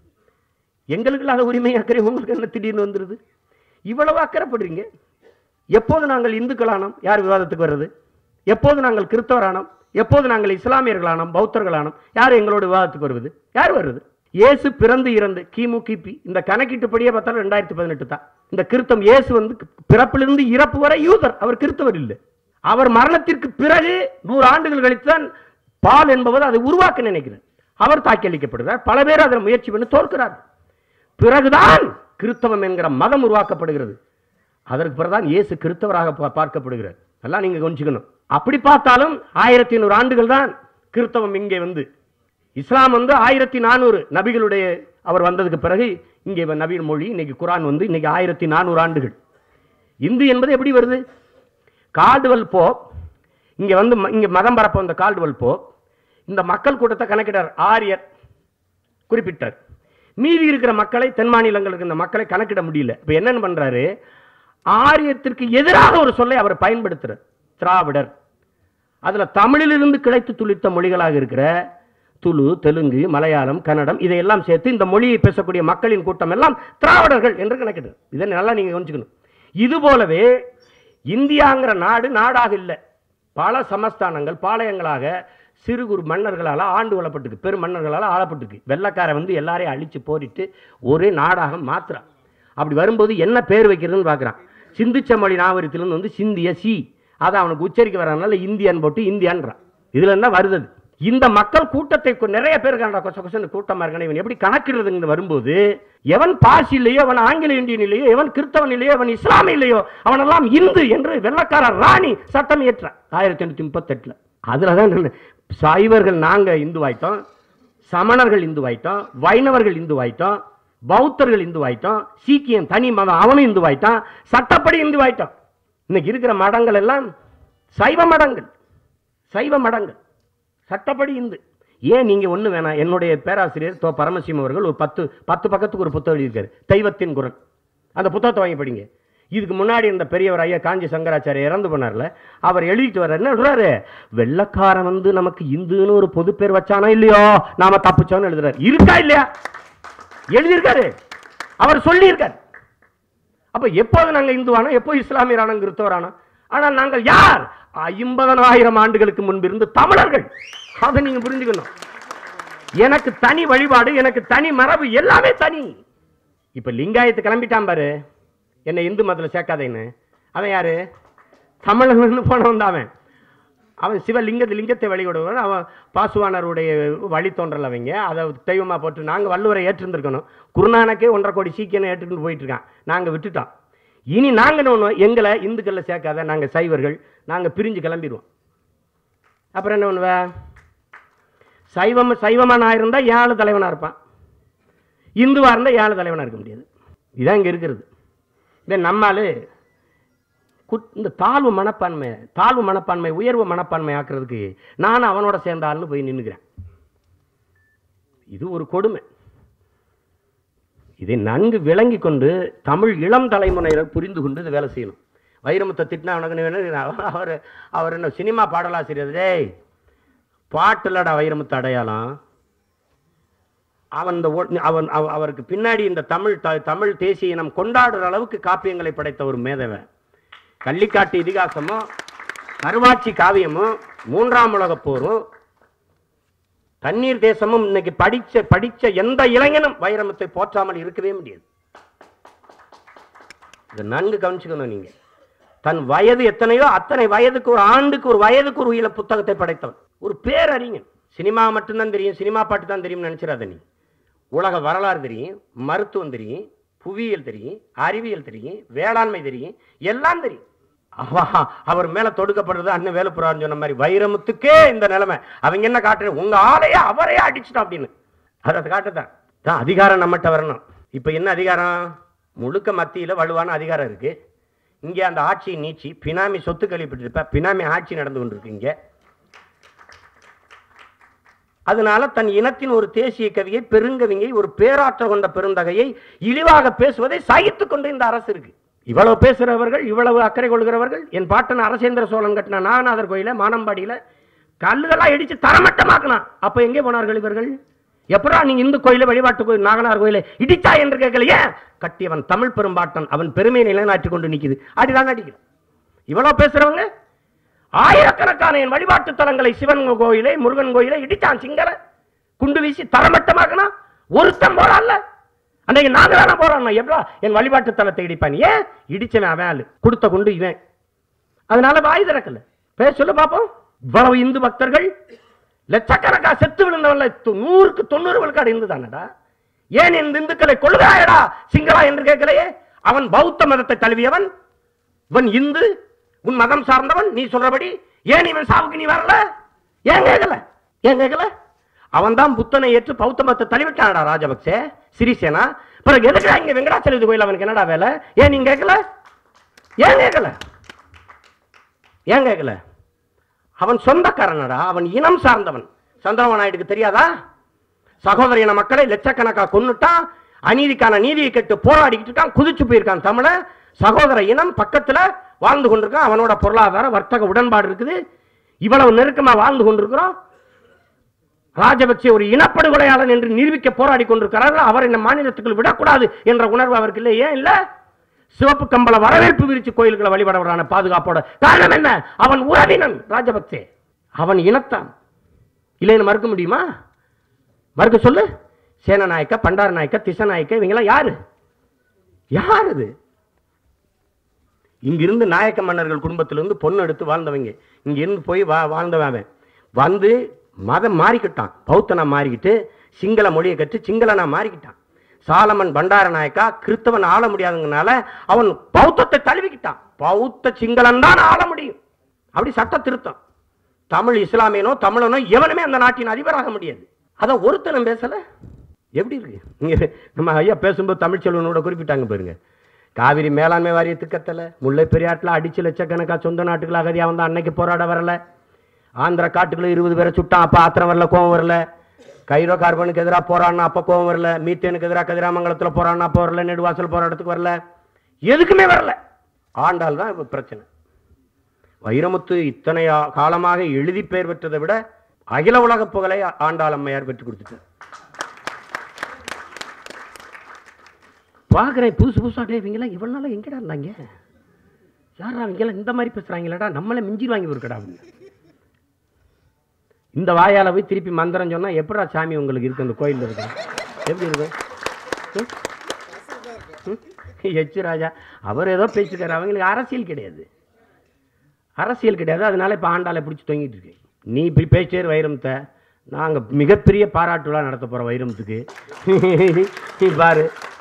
எங்களுக்கு இல்லாத உரிமை அக்கறை உங்களுக்கு என்ன திடீர்னு வந்துருது இவ்வளவு அக்கறைப்படுறீங்க எப்போது நாங்கள் இந்துக்களானோம் யார் விவாதத்துக்கு வர்றது எப்போது நாங்கள் கிறிஸ்தவரானோம் எப்போது நாங்கள் இஸ்லாமியர்களானோம் பௌத்தர்களானோம் யார் எங்களோட விவாதத்துக்கு வருவது யார் வருது இயேசு பிறந்து இறந்து கிமு கிபி இந்த கணக்கீட்டுப்படியே பார்த்தாலும் ரெண்டாயிரத்தி பதினெட்டு தான் இந்த கிறித்தம் இயேசு வந்து பிறப்பிலிருந்து இறப்பு வரை யூதர் அவர் கிறிஸ்தவர் இல்லை அவர் மரணத்திற்கு பிறகு நூறு ஆண்டுகள் கழித்து தான் பால் என்பது அதை உருவாக்க நினைக்கிறார் அவர் தாக்கி அளிக்கப்படுகிறார் பல பேர் அதில் முயற்சி பண்ணி தோற்கிறார் பிறகுதான் கிறிஸ்தவம் என்கிற மதம் உருவாக்கப்படுகிறது அதற்கு பிறகுதான் இயேசு கிறிஸ்தவராக பா- பார்க்கப்படுகிறார் எல்லாம் நீங்க கொஞ்சிக்கணும் அப்படி பார்த்தாலும் ஆயிரத்தி ஐநூறு ஆண்டுகள் தான் கிறிஸ்தவம் இங்கே வந்து இஸ்லாம் வந்து ஆயிரத்தி நானூறு நபிகளுடைய அவர் வந்ததுக்கு பிறகு இங்கே வ- நபி மொழி இன்னைக்கு குரான் வந்து இன்னைக்கு ஆயிரத்தி நானூறு ஆண்டுகள் இந்து என்பது எப்படி வருது கால்டுவல் போப் இங்க வந்து ம- இங்க மதம் பரப்ப வந்த கால்டுவல் போப் இந்த மக்கள் கூட்டத்தை கணக்கிட்டார் ஆரியர் குறிப்பிட்டார் மீதி இருக்கிற மக்களை தென் மாநிலங்களுக்கு இந்த மக்களை கணக்கிட முடியல இப்ப என்னன்னு பண்றாரு ஆரியத்திற்கு எதிராக ஒரு சொல்லை அவர் பயன்படுத்துறார் திராவிடர் அதுல தமிழிலிருந்து கிடைத்து துளித்த மொழிகளாக இருக்கிற துளு தெலுங்கு மலையாளம் கன்னடம் இதையெல்லாம் சேர்த்து இந்த மொழியை பேசக்கூடிய மக்களின் கூட்டம் எல்லாம் திராவிடர்கள் என்று கணக்கிடுது இதை நல்லா நீங்க கவனிச்சுக்கணும் இது போலவே இந்தியாங்கிற நாடு நாடாக இல்லை பல சமஸ்தானங்கள் பாளையங்களாக சிறு குறு மன்னர்களால் ஆண்டு கொள்ளப்பட்டிருக்கு பெரும் மன்னர்களால் ஆளப்பட்டிருக்கு வெள்ளைக்காரன் வந்து எல்லாரையும் அழிச்சு போரிட்டு ஒரே நாடாக மாத்துறான் அப்படி வரும்போது என்ன பேர் வைக்கிறதுன்னு பார்க்குறான் சிந்துச்ச மொழி நாகரிகத்திலிருந்து வந்து சிந்திய சி அதை அவனுக்கு உச்சரிக்க வரனால இந்தியன் போட்டு இந்தியான்றான் இதுல இருந்தா வருது அது. இந்த மக்கள் கூட்டத்தை கொ- நிறைய பேர் இருக்காண்டா கொச கொசன்னு கூட்டமா இருக்கானே இவன் எப்படி கணக்கிடுறதுங்க வரும்போது எவன் பாசி இல்லையோ அவன் ஆங்கில இந்தியன் இல்லையோ எவன் கிறிஸ்தவன் இல்லையோ அவன் இஸ்லாமி இல்லையோ அவனெல்லாம் இந்து என்று வெள்ளக்கார ராணி சட்டம் ஏற்றான் ஆயிரத்தி எண்ணூத்தி முப்பத்தெட்டுல அதுலதான் நான் சைவர்கள் நாங்க இந்துவாயிட்டோம் சமணர்கள் இந்துவாயிட்டோம் வைணவர்கள் இந்துவாயிட்டோம் பௌத்தர்கள் இந்துவாயிட்டோம் சீக்கியம் தனி மதம் அவனும் இந்துவாயிட்டான் சட்டப்படி இந்துவாயிட்டான் இன்னைக்கு இருக்கிற மடங்கள் எல்லாம் சைவ மடங்கள் சைவ மடங்கள் சட்டப்படி இந்து ஏன் நீங்க ஒண்ணு வேணாம் என்னுடைய பேராசிரியர் தோ பரமசிவம் அவர்கள் ஒரு பத்து பத்து பக்கத்துக்கு ஒரு புத்தகம் எழுதியிருக்காரு தெய்வத்தின் குரல் அந்த புத்தகத்தை வாங்கி படிங்க இதுக்கு முன்னாடி இந்த பெரியவர் ஐயா காஞ்சி சங்கராச்சாரியர் இறந்து போனார்ல அவர் எழுதிட்டு வர்றாரு என்ன சொல்றாரு வெள்ளக்காரன் வந்து நமக்கு இந்துன்னு ஒரு பொது பேர் வச்சானா இல்லையோ நாம தப்பிச்சோன்னு எழுதுறாரு இருக்கா இல்லையா எழுதியிருக்காரு அவர் சொல்லியிருக்காரு அப்ப எப்போது நாங்க இந்துவானோம் எப்போ இஸ்லாமியரானோம் கிறிஸ்தவரானோம் ஆனால் நாங்கள் யார் ஐம்பதனாயிரம் ஆண்டுகளுக்கு முன்பிருந்து தமிழர்கள் அதை நீங்க புரிஞ்சுக்கணும் எனக்கு தனி வழிபாடு எனக்கு தனி மரபு எல்லாமே தனி இப்ப லிங்காயத்து கிளம்பிட்டான் பாரு என்னை இந்து மதத்துல சேர்க்காதேன்னு அவன் யாரு தமிழன் போனவன் தான் அவன் அவன் சிவலிங்கத்தை லிங்கத்தை வழிபடுவான் அவன் பாசுவானருடைய வழித்தோன்றல் அவங்க அதை தெய்வமா போட்டு நாங்கள் வள்ளுவரை ஏற்றிருந்திருக்கணும் குருநானக்கே ஒன்றரை கோடி சீக்கியனை ஏற்றுக்கிட்டு போயிட்டு இருக்கான் நாங்கள் விட்டுட்டோம் இனி நாங்கள் என்ன பண்ணுவோம் எங்களை இந்துக்களை சேர்க்காத நாங்கள் சைவர்கள் நாங்கள் பிரிஞ்சு கிளம்பிடுவோம் அப்புறம் என்ன பண்ணுவ சைவம் சைவமா நான் இருந்தால் ஏழு தலைவனாக இருப்பான் இந்துவாக இருந்தால் ஏழு தலைவனாக இருக்க முடியாது இதான் இங்கே இருக்கிறது இதை நம்மால் குட்- இந்த தாழ்வு மனப்பான்மை தாழ்வு மனப்பான்மை உயர்வு மனப்பான்மை ஆக்குறதுக்கு நானும் அவனோட சேர்ந்த ஆள்னு போய் நின்னுக்கிறேன் இது ஒரு கொடுமை இதை நன்கு விளங்கி கொண்டு தமிழ் இளம் தலைமுறையினர் புரிந்து கொண்டு இதை வேலை செய்யணும் வைரமுத்தை திட்டினா அவனுக்கு நீ வேணும் அவர் அவர் என்ன சினிமா பாடலாசிரியர் டேய் பாட்டுலடா வைரமுத்து அடையாளம் அவன் இந்த ஓ- அவன் அவ- அவருக்கு பின்னாடி இந்த தமிழ் த- தமிழ் தேசிய இனம் கொண்டாடுற அளவுக்கு காப்பியங்களை படைத்த ஒரு மேதவன் கள்ளிக்காட்டு இதிகாசமும் கருவாச்சி காவியமும் மூன்றாம் உலகப் போரும் தண்ணீர் தேசமும் இன்னைக்கு படிச்ச படிச்ச எந்த இளைஞனும் வைரமுத்தை போற்றாமல் இருக்கவே முடியாது இதை நன்கு கவனிச்சுக்கணும் நீங்க தன் வயது எத்தனையோ அத்தனை வயதுக்கு ஒரு ஆண்டுக்கு ஒரு வயதுக்கு ஒரு உயில புத்தகத்தை படைத்தவன் ஒரு பேரறிஞன் சினிமா மட்டும்தான் தெரியும் சினிமா பாட்டு தான் தெரியும் நினைச்சிடாத நீ உலக வரலாறு தெரியும் மருத்துவம் தெரியும் புவியியல் தெரியும் அறிவியல் தெரியும் வேளாண்மை தெரியும் எல்லாம் தெரியும் அவ- அவர் மேல தொடுக்கப்படுறது அண்ணன் வேலுப்புறான்னு சொன்ன மாதிரி வைரமுத்துக்கே இந்த நிலைமை அவங்க என்ன காட்டுற உங்க ஆளையே அவரே அடிச்சிட்டோம் அப்படின்னு அதை காட்டுதான் தான் அதிகாரம் நம்மகிட்ட வரணும் இப்ப என்ன அதிகாரம் முழுக்க மத்தியில வலுவான அதிகாரம் இருக்கு இங்க அந்த ஆட்சி நீச்சி பினாமி சொத்து கழிப்பிட்டு பினாமி ஆட்சி நடந்து கொண்டிருக்கு இங்க அதனால தன் இனத்தின் ஒரு தேசிய கவியை பெருங்கவியை ஒரு பேராற்றல் கொண்ட பெருந்தகையை இழிவாக பேசுவதை சகித்துக் கொண்டு இந்த அரசு இருக்கு இவ்வளவு பேசுறவர்கள் இவ்வளவு அக்கறை கொள்கிறவர்கள் என் பாட்டன் அரசேந்திர சோழன் கட்டின நாகநாதர் கோயில மானம்பாடியில கல்லுகளா இடிச்சு தரமட்டமாக்கினான் அப்ப எங்கே போனார்கள் இவர்கள் எப்படா நீங்க இந்து கோயில வழிபாட்டு கோயில் நாகனார் கோயில இடிச்சா என்று கேட்கலையே கட்டியவன் தமிழ் பெரும்பாட்டன் அவன் பெருமையை நிலைநாட்டி கொண்டு நிக்குது அடிதான் அடிக்கிறான் இவ்வளவு பேசுறவங்க ஆயிரக்கணக்கான என் வழிபாட்டு தலங்களை சிவன் கோயிலை முருகன் கோயிலை இடிச்சான் சிங்கள குண்டு வீசி தரமட்டமாக்குனா ஒருத்தன் போறான் அல்ல அன்னைக்கு நாங்க தானே போறோம் எப்படா என் வழிபாட்டு தலத்தை இடிப்பான் ஏன் இடிச்சவன் அவன் ஆளு கொடுத்த குண்டு இவன் அதனால வாய் திறக்கல பேச சொல்லு பாப்போம் இவ்வளவு இந்து பக்தர்கள் லட்சக்கணக்கா செத்து விழுந்தவன்ல து- நூறுக்கு தொண்ணூறு விழுக்காடு இந்து தானடா ஏன் இந்த இந்துக்களை கொள்கிறாயடா சிங்களா என்று கேட்கலையே அவன் பௌத்த மதத்தை தழுவியவன் இவன் இந்து உன் மதம் சார்ந்தவன் நீ சொல்றபடி ஏன் இவன் சாவுக்கு நீ வரல ஏன் கேட்கல ஏன் கேட்கல அவன் தான் புத்தனை ஏற்று பௌத்த மதத்தை தழுவிட்டானடா ராஜபக்சே சிறிசேனா பிறகு எதுக்குடா இங்க வெங்கடாச்சலபதி கோயில் அவனுக்கு என்னடா வேலை ஏன் நீங்க கேட்கல ஏன் கேட்கல ஏன் கேட்கல அவன் சொந்தக்காரனடா அவன் இனம் சார்ந்தவன் சந்திரபாபு நாயுடுக்கு தெரியாதா சகோதர இன மக்களை லட்சக்கணக்கா கொன்னுட்டான் அநீதிக்கான நீதியை கேட்டு போராடிக்கிட்டு இருக்கான் குதிச்சு போயிருக்கான் தமிழ சகோதர இனம் பக்கத்துல வாழ்ந்து கொண்டிருக்கான் அவனோட பொருளாதார வர்த்தக உடன்பாடு இருக்குது இவ்வளவு நெருக்கமா வாழ்ந்து கொண்டிருக்கிறோம் ராஜபக்சே ஒரு இனப்படுகொலையாளன் என்று நிரூபிக்க போராடி கொண்டிருக்கிறார்கள் அவர் இந்த மாநிலத்துக்குள் விடக்கூடாது என்ற உணர்வு அவருக்கு இல்லை ஏன் இல்ல சிவப்பு கம்பள வரவேற்பு விரிச்சு கோயில்களை வழிபடவரான பாதுகாப்போட காரணம் என்ன அவன் உறவினன் ராஜபக்சே அவன் இனத்தான் இல்லைன்னு மறுக்க முடியுமா மறுக்க சொல்லு சேனநாயக்க பண்டார நாயக்க திசநாயக்க இவங்கெல்லாம் யாரு யார் இது இங்கிருந்து நாயக்க மன்னர்கள் குடும்பத்திலிருந்து பொண்ணு எடுத்து வாழ்ந்தவங்க இங்கிருந்து போய் வா வாழ்ந்தவன் அவன் வந்து மதம் மாறிக்கிட்டான் பௌத்தனா மாறிக்கிட்டு சிங்கள மொழியை கற்று சிங்களனா மாறிக்கிட்டான் சாலமன் பண்டார நாயக்கா கிறிஸ்தவன் ஆள முடியாதுங்கனால அவன் பௌத்தத்தை தழுவிக்கிட்டான் பௌத்த சிங்களன் தான் ஆள முடியும் அப்படி சட்ட திருத்தம் தமிழ் இஸ்லாமியனோ தமிழனோ எவனுமே அந்த நாட்டின் அதிபராக முடியாது அதான் ஒருத்தனும் பேசல எப்படி இருக்கு இங்க நம்ம ஐயா பேசும்போது தமிழ்ச்செல்வனோட குறிப்பிட்டாங்க பாருங்க காவிரி மேலாண்மை வாரிய திட்டத்தில் முல்லை பெரியாற்றில் அடிச்சு லட்சக்கணக்கா சொந்த நாட்டுகள் அகதியாக வந்து அன்னைக்கு போராட வரல ஆந்திரா காட்டுக்குள்ள இருபது பேரை சுட்டான் அப்போ ஆத்திரம் வரல கோவம் வரல கைரோ கார்பனுக்கு எதிராக போராடினா அப்போ கோவம் வரல மீத்தேனுக்கு எதிராக கதிராமங்கலத்தில் போராடினா அப்போ வரல நெடுவாசல் போராட்டத்துக்கு வரல எதுக்குமே வரல ஆண்டால் தான் இப்போ பிரச்சனை வைரமுத்து இத்தனை ஆ- காலமாக எழுதி பெயர் பெற்றதை விட அகில உலக புகழை ஆண்டாள் அம்மையார் பெற்றுக் கொடுத்துட்டார் பார்க்குறேன் புதுசு புதுசா டே இவங்கெல்லாம் இவனால எங்கடா இருந்தாங்க யாரா இவங்கெல்லாம் இந்த மாதிரி பேசுறாங்களடா நம்மளே மிஞ்சி வாங்கி இருக்கடா அப்படின்னு இந்த வாயால போய் திருப்பி மந்திரம் சொன்னா எப்படா சாமி உங்களுக்கு இருக்கு அந்த கோயில்ல இருக்கு எப்படி இருக்கு ம்? ம்? எச்சு ராஜா அவர் ஏதோ பேசிட்டாரு அவங்களுக்கு அரசியல் கிடையாது அரசியல் கிடையாது அதனால இப்போ ஆண்டாளை பிடிச்சி தொங்கிட்டு இருக்கு நீ இப்படி பேச்சேர் வைரமுத்த நாங்கள் மிகப்பெரிய பாராட்டு விழா நடத்த போகிறோம் வைரமுத்துக்கு நீ பாரு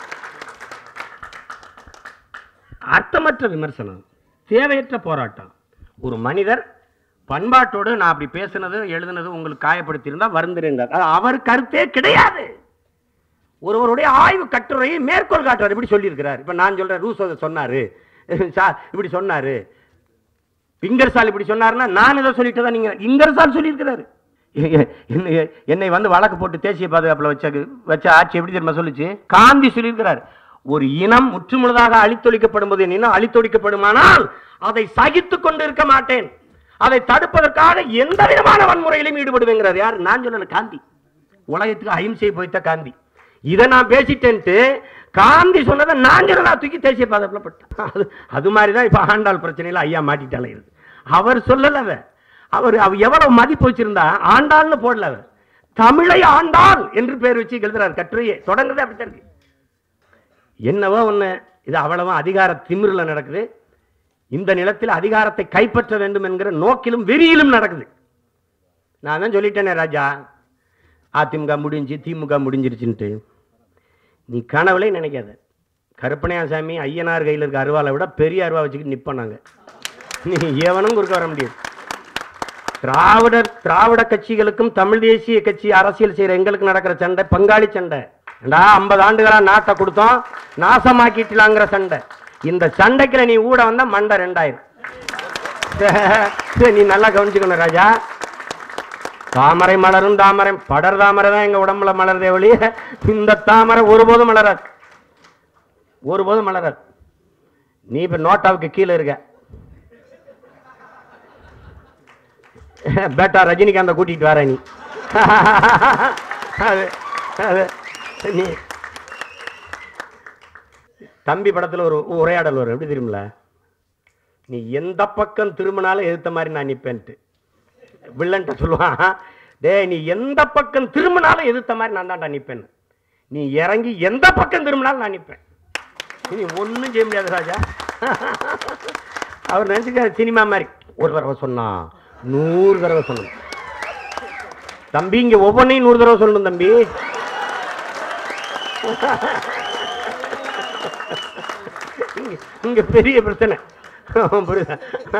அர்த்தமற்ற விமர்சனம் தேவையற்ற போராட்டம் ஒரு மனிதர் பண்பாட்டோடு நான் அப்படி பேசுனது எழுதுனது உங்களுக்கு காயப்படுத்தியிருந்தா வருந்திருந்தார் அது அவர் கருத்தே கிடையாது ஒருவருடைய ஆய்வு கட்டுரையை மேற்கோள் காட்டுறார் இப்படி சொல்லியிருக்கிறார் இப்ப நான் சொல்றேன் ரூசோ இதை சொன்னாரு சா- இப்படி சொன்னாரு இங்கர்சால் இப்படி சொன்னாருன்னா நான் இதை சொல்லிட்டு தான் நீங்க இங்கர்சால் சொல்லியிருக்கிறாரு எ- என்னை- என்னை வந்து வழக்கு போட்டு தேசிய பாதுகாப்புல வச்ச வச்ச ஆட்சி எப்படி தெரியுமா சொல்லுச்சு காந்தி சொல்லியிருக்கிறார் ஒரு இனம் முற்றுமுழுதாக அழித்தொழிக்கப்படும் போது என் இனம் அழித்தொழிக்கப்படுமானால் அதை சகித்துக் கொண்டு இருக்க மாட்டேன் அதை தடுப்பதற்காக எந்த விதமான வன்முறையிலும் ஈடுபடுவேங்கிறார் யார் நான் சொல்லல காந்தி உலகத்துக்கு அஹிம்சை போய்த்த காந்தி இதை நான் பேசிட்டேன்ட்டு காந்தி சொன்னதை நான் சொன்னா தூக்கி தேசிய பாதுகாப்புல போட்டேன் அது அது மாதிரி தான் இப்போ ஆண்டாள் பிரச்சனையில ஐயா மாட்டிட்டாலே இருக்கு அவர் சொல்லல அவ அவர் அவ எவ்வளவு மதிப்பு வச்சிருந்தா ஆண்டாள்னு போடல அவர் தமிழை ஆண்டால் என்று பேர் வச்சு எழுதுறாரு கட்டுரையே தொடங்குறது அப்படித்தான் இருக்கு என்னவோ ஒண்ணு இது அவ்வளவா அதிகார திமிரில் நடக்குது இந்த நிலத்தில் அதிகாரத்தை கைப்பற்ற வேண்டும் என்கிற நோக்கிலும் வெறியிலும் நடக்குது நான் தான் சொல்லிட்டேனே ராஜா அதிமுக முடிஞ்சு திமுக முடிஞ்சிருச்சுன்ட்டு நீ கனவுலே நினைக்காத கருப்பணையாசாமி ஐயனார் கையில் இருக்க அருவாளை விட பெரிய அருவா வச்சுக்கிட்டு நிப்போம் நாங்க நீ எவனும் குறுக்க வர முடியாது திராவிடர் திராவிட கட்சிகளுக்கும் தமிழ் தேசிய கட்சி அரசியல் செய்யற எங்களுக்கு நடக்கிற சண்டை பங்காளி சண்டை ஏண்டா ஐம்பது ஆண்டுகளா நாட்டை கொடுத்தோம் நாசமாக்கிட்டலாங்கிற சண்டை இந்த சண்டைக்குள்ள நீ ஊட வந்தா மண்டை ரெண்டாயிரம் சரி, நீ நல்லா கவனிச்சுக்கணும் ராஜா தாமரை மலரும் தாமரை படர் தாமரை தான் எங்க உடம்புல மலருதே ஒழிய இந்த தாமரை ஒருபோதும் மலராது ஒருபோதும் மலராது நீ இப்ப நோட்டாவுக்கு கீழே இருக்க பேட்டா ரஜினிகாந்த கூட்டிட்டு வர நீ அது அது நீ தம்பி படத்துல ஒரு உரையாடல் வரும் எப்படி தெரியுமில நீ எந்த பக்கம் திரும்பினாலும் எதிர்த்த மாதிரி நான் நிப்பேன்ட்டு வில்லன்ட்ட சொல்லுவான் டேய் நீ எந்த பக்கம் திரும்பினாலும் எதிர்த்த மாதிரி நான் தான்டா நிப்பேன் நீ இறங்கி எந்த பக்கம் திரும்பினாலும் நான் நிப்பேன் நீ ஒண்ணும் செய்ய முடியாது ராஜா அவர் நினைச்சுக்க சினிமா மாதிரி ஒரு தடவை சொன்னா நூறு தடவை சொல்லணும் தம்பி இங்க ஒவ்வொன்றையும் நூறு தடவை சொல்லணும் தம்பி இங்க- இங்க பெரிய பிரச்சனை புரியுதா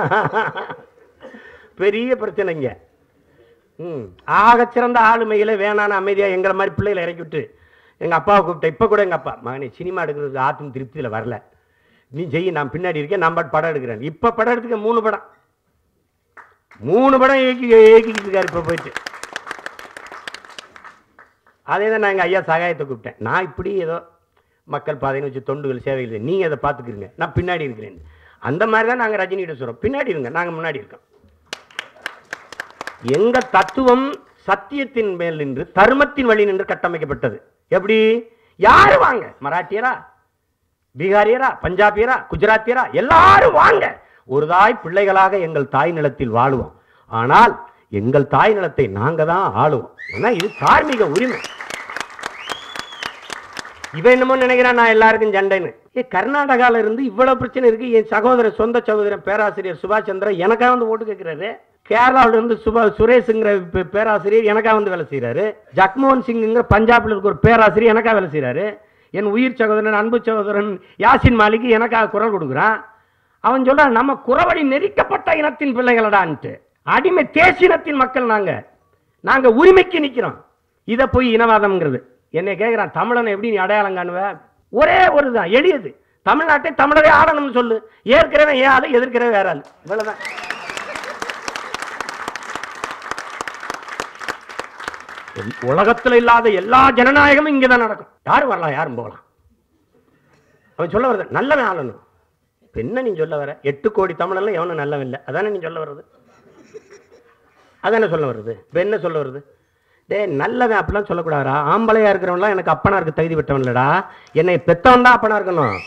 பெரிய பிரச்சனை இங்க ம் ஆகச்சிறந்த ஆளுமையில வேணான்னு அமைதியா எங்களை மாதிரி பிள்ளைகளை இறக்கி விட்டு எங்க அப்பாவை கூப்பிட்டேன் இப்ப கூட எங்க அப்பா மகனே சினிமா எடுக்கிறது ஆத்தும் திருப்தியில வரல நீ செய்ய நான் பின்னாடி இருக்கேன் நான் பாட்டு படம் எடுக்கிறேன் இப்ப படம் எடுத்துக்க மூணு படம் மூணு படம் ஏக்கி ஏக்கிக்கிட்டு இருக்காரு இப்ப போயிட்டு அதே தான் நான் எங்கள் ஐயா சகாயத்தை கூப்பிட்டேன் நான் இப்படி ஏதோ மக்கள் பாதைன்னு வச்சு தொண்டுகள் சேவைகள் நீங்கள் அதை பார்த்துக்கிறீங்க நான் பின்னாடி இருக்கிறேன் அந்த மாதிரி தான் நாங்கள் ரஜினிகிட்ட சொல்கிறோம் பின்னாடி இருங்க நாங்கள் முன்னாடி இருக்கோம் எங்க தத்துவம் சத்தியத்தின் மேல் நின்று தர்மத்தின் வழி நின்று கட்டமைக்கப்பட்டது எப்படி யாரு வாங்க மராட்டியரா பீகாரியரா பஞ்சாபியரா குஜராத்தியரா எல்லாரும் வாங்க ஒரு தாய் பிள்ளைகளாக எங்கள் தாய் நிலத்தில் வாழுவோம் ஆனால் எங்கள் தாய் நிலத்தை நாங்க தான் ஆளுவோம் ஏன்னா இது தார்மீக உரிமை இவன் என்னமோ நினைக்கிறான் நான் எல்லாருக்கும் சண்டைன்னு ஏ கர்நாடகால இருந்து இவ்வளவு பிரச்சனை இருக்கு என் சகோதரன் சொந்த சகோதரன் பேராசிரியர் சுபாஷ் சந்திரன் எனக்கா வந்து ஓட்டு கேட்கிறாரு கேரளாவில இருந்து சுபா சுரேஷுங்கிற பே- பேராசிரியர் எனக்கா வந்து வேலை செய்யறாரு ஜக்மோகன் சிங்ங்கிற பஞ்சாப்ல இருக்க ஒரு பேராசிரியர் எனக்கா வேலை செய்யறாரு என் உயிர் சகோதரன் அன்பு சகோதரன் யாசின் மாலிக் எனக்காக குரல் கொடுக்குறான் அவன் சொல்றான் நம்ம குறவழி நெரிக்கப்பட்ட இனத்தின் பிள்ளைகளடான்ட்டு அடிமை தேசினத்தின் மக்கள் நாங்க நாங்க உரிமைக்கு நிக்கிறோம் இதை போய் இனவாதம்ங்கிறது என்னை கேட்கிறான் தமிழனை எப்படி நீ அடையாளம் காணுவ ஒரே ஒரு தான் எளியது தமிழ்நாட்டை தமிழரே ஆடணும்னு சொல்லு ஏற்கிறவன் ஏன் ஆளு எதிர்க்கிறவன் வேற ஆளு இவ்வளவுதான் உலகத்துல இல்லாத எல்லா ஜனநாயகமும் இங்கதான் நடக்கும் யாரும் வரலாம் யாரும் போகலாம் அவன் சொல்ல வருது நல்லவன் ஆளணும் இப்ப என்ன நீ சொல்ல வர எட்டு கோடி தமிழெல்லாம் எவனும் நல்லவன் இல்லை அதானே நீ சொல்ல வர்றது அதானே சொல்ல வருது இப்ப என்ன சொல்ல வருது டேய் நல்லவன் அப்படிலாம் சொல்லக்கூடாதா ஆம்பளையா இருக்கிறவன்லாம் எனக்கு அப்பனா இருக்க தகுதி பெற்றவன் இல்லடா என்னை பெத்தவன் தான் அப்பனா இருக்கணும்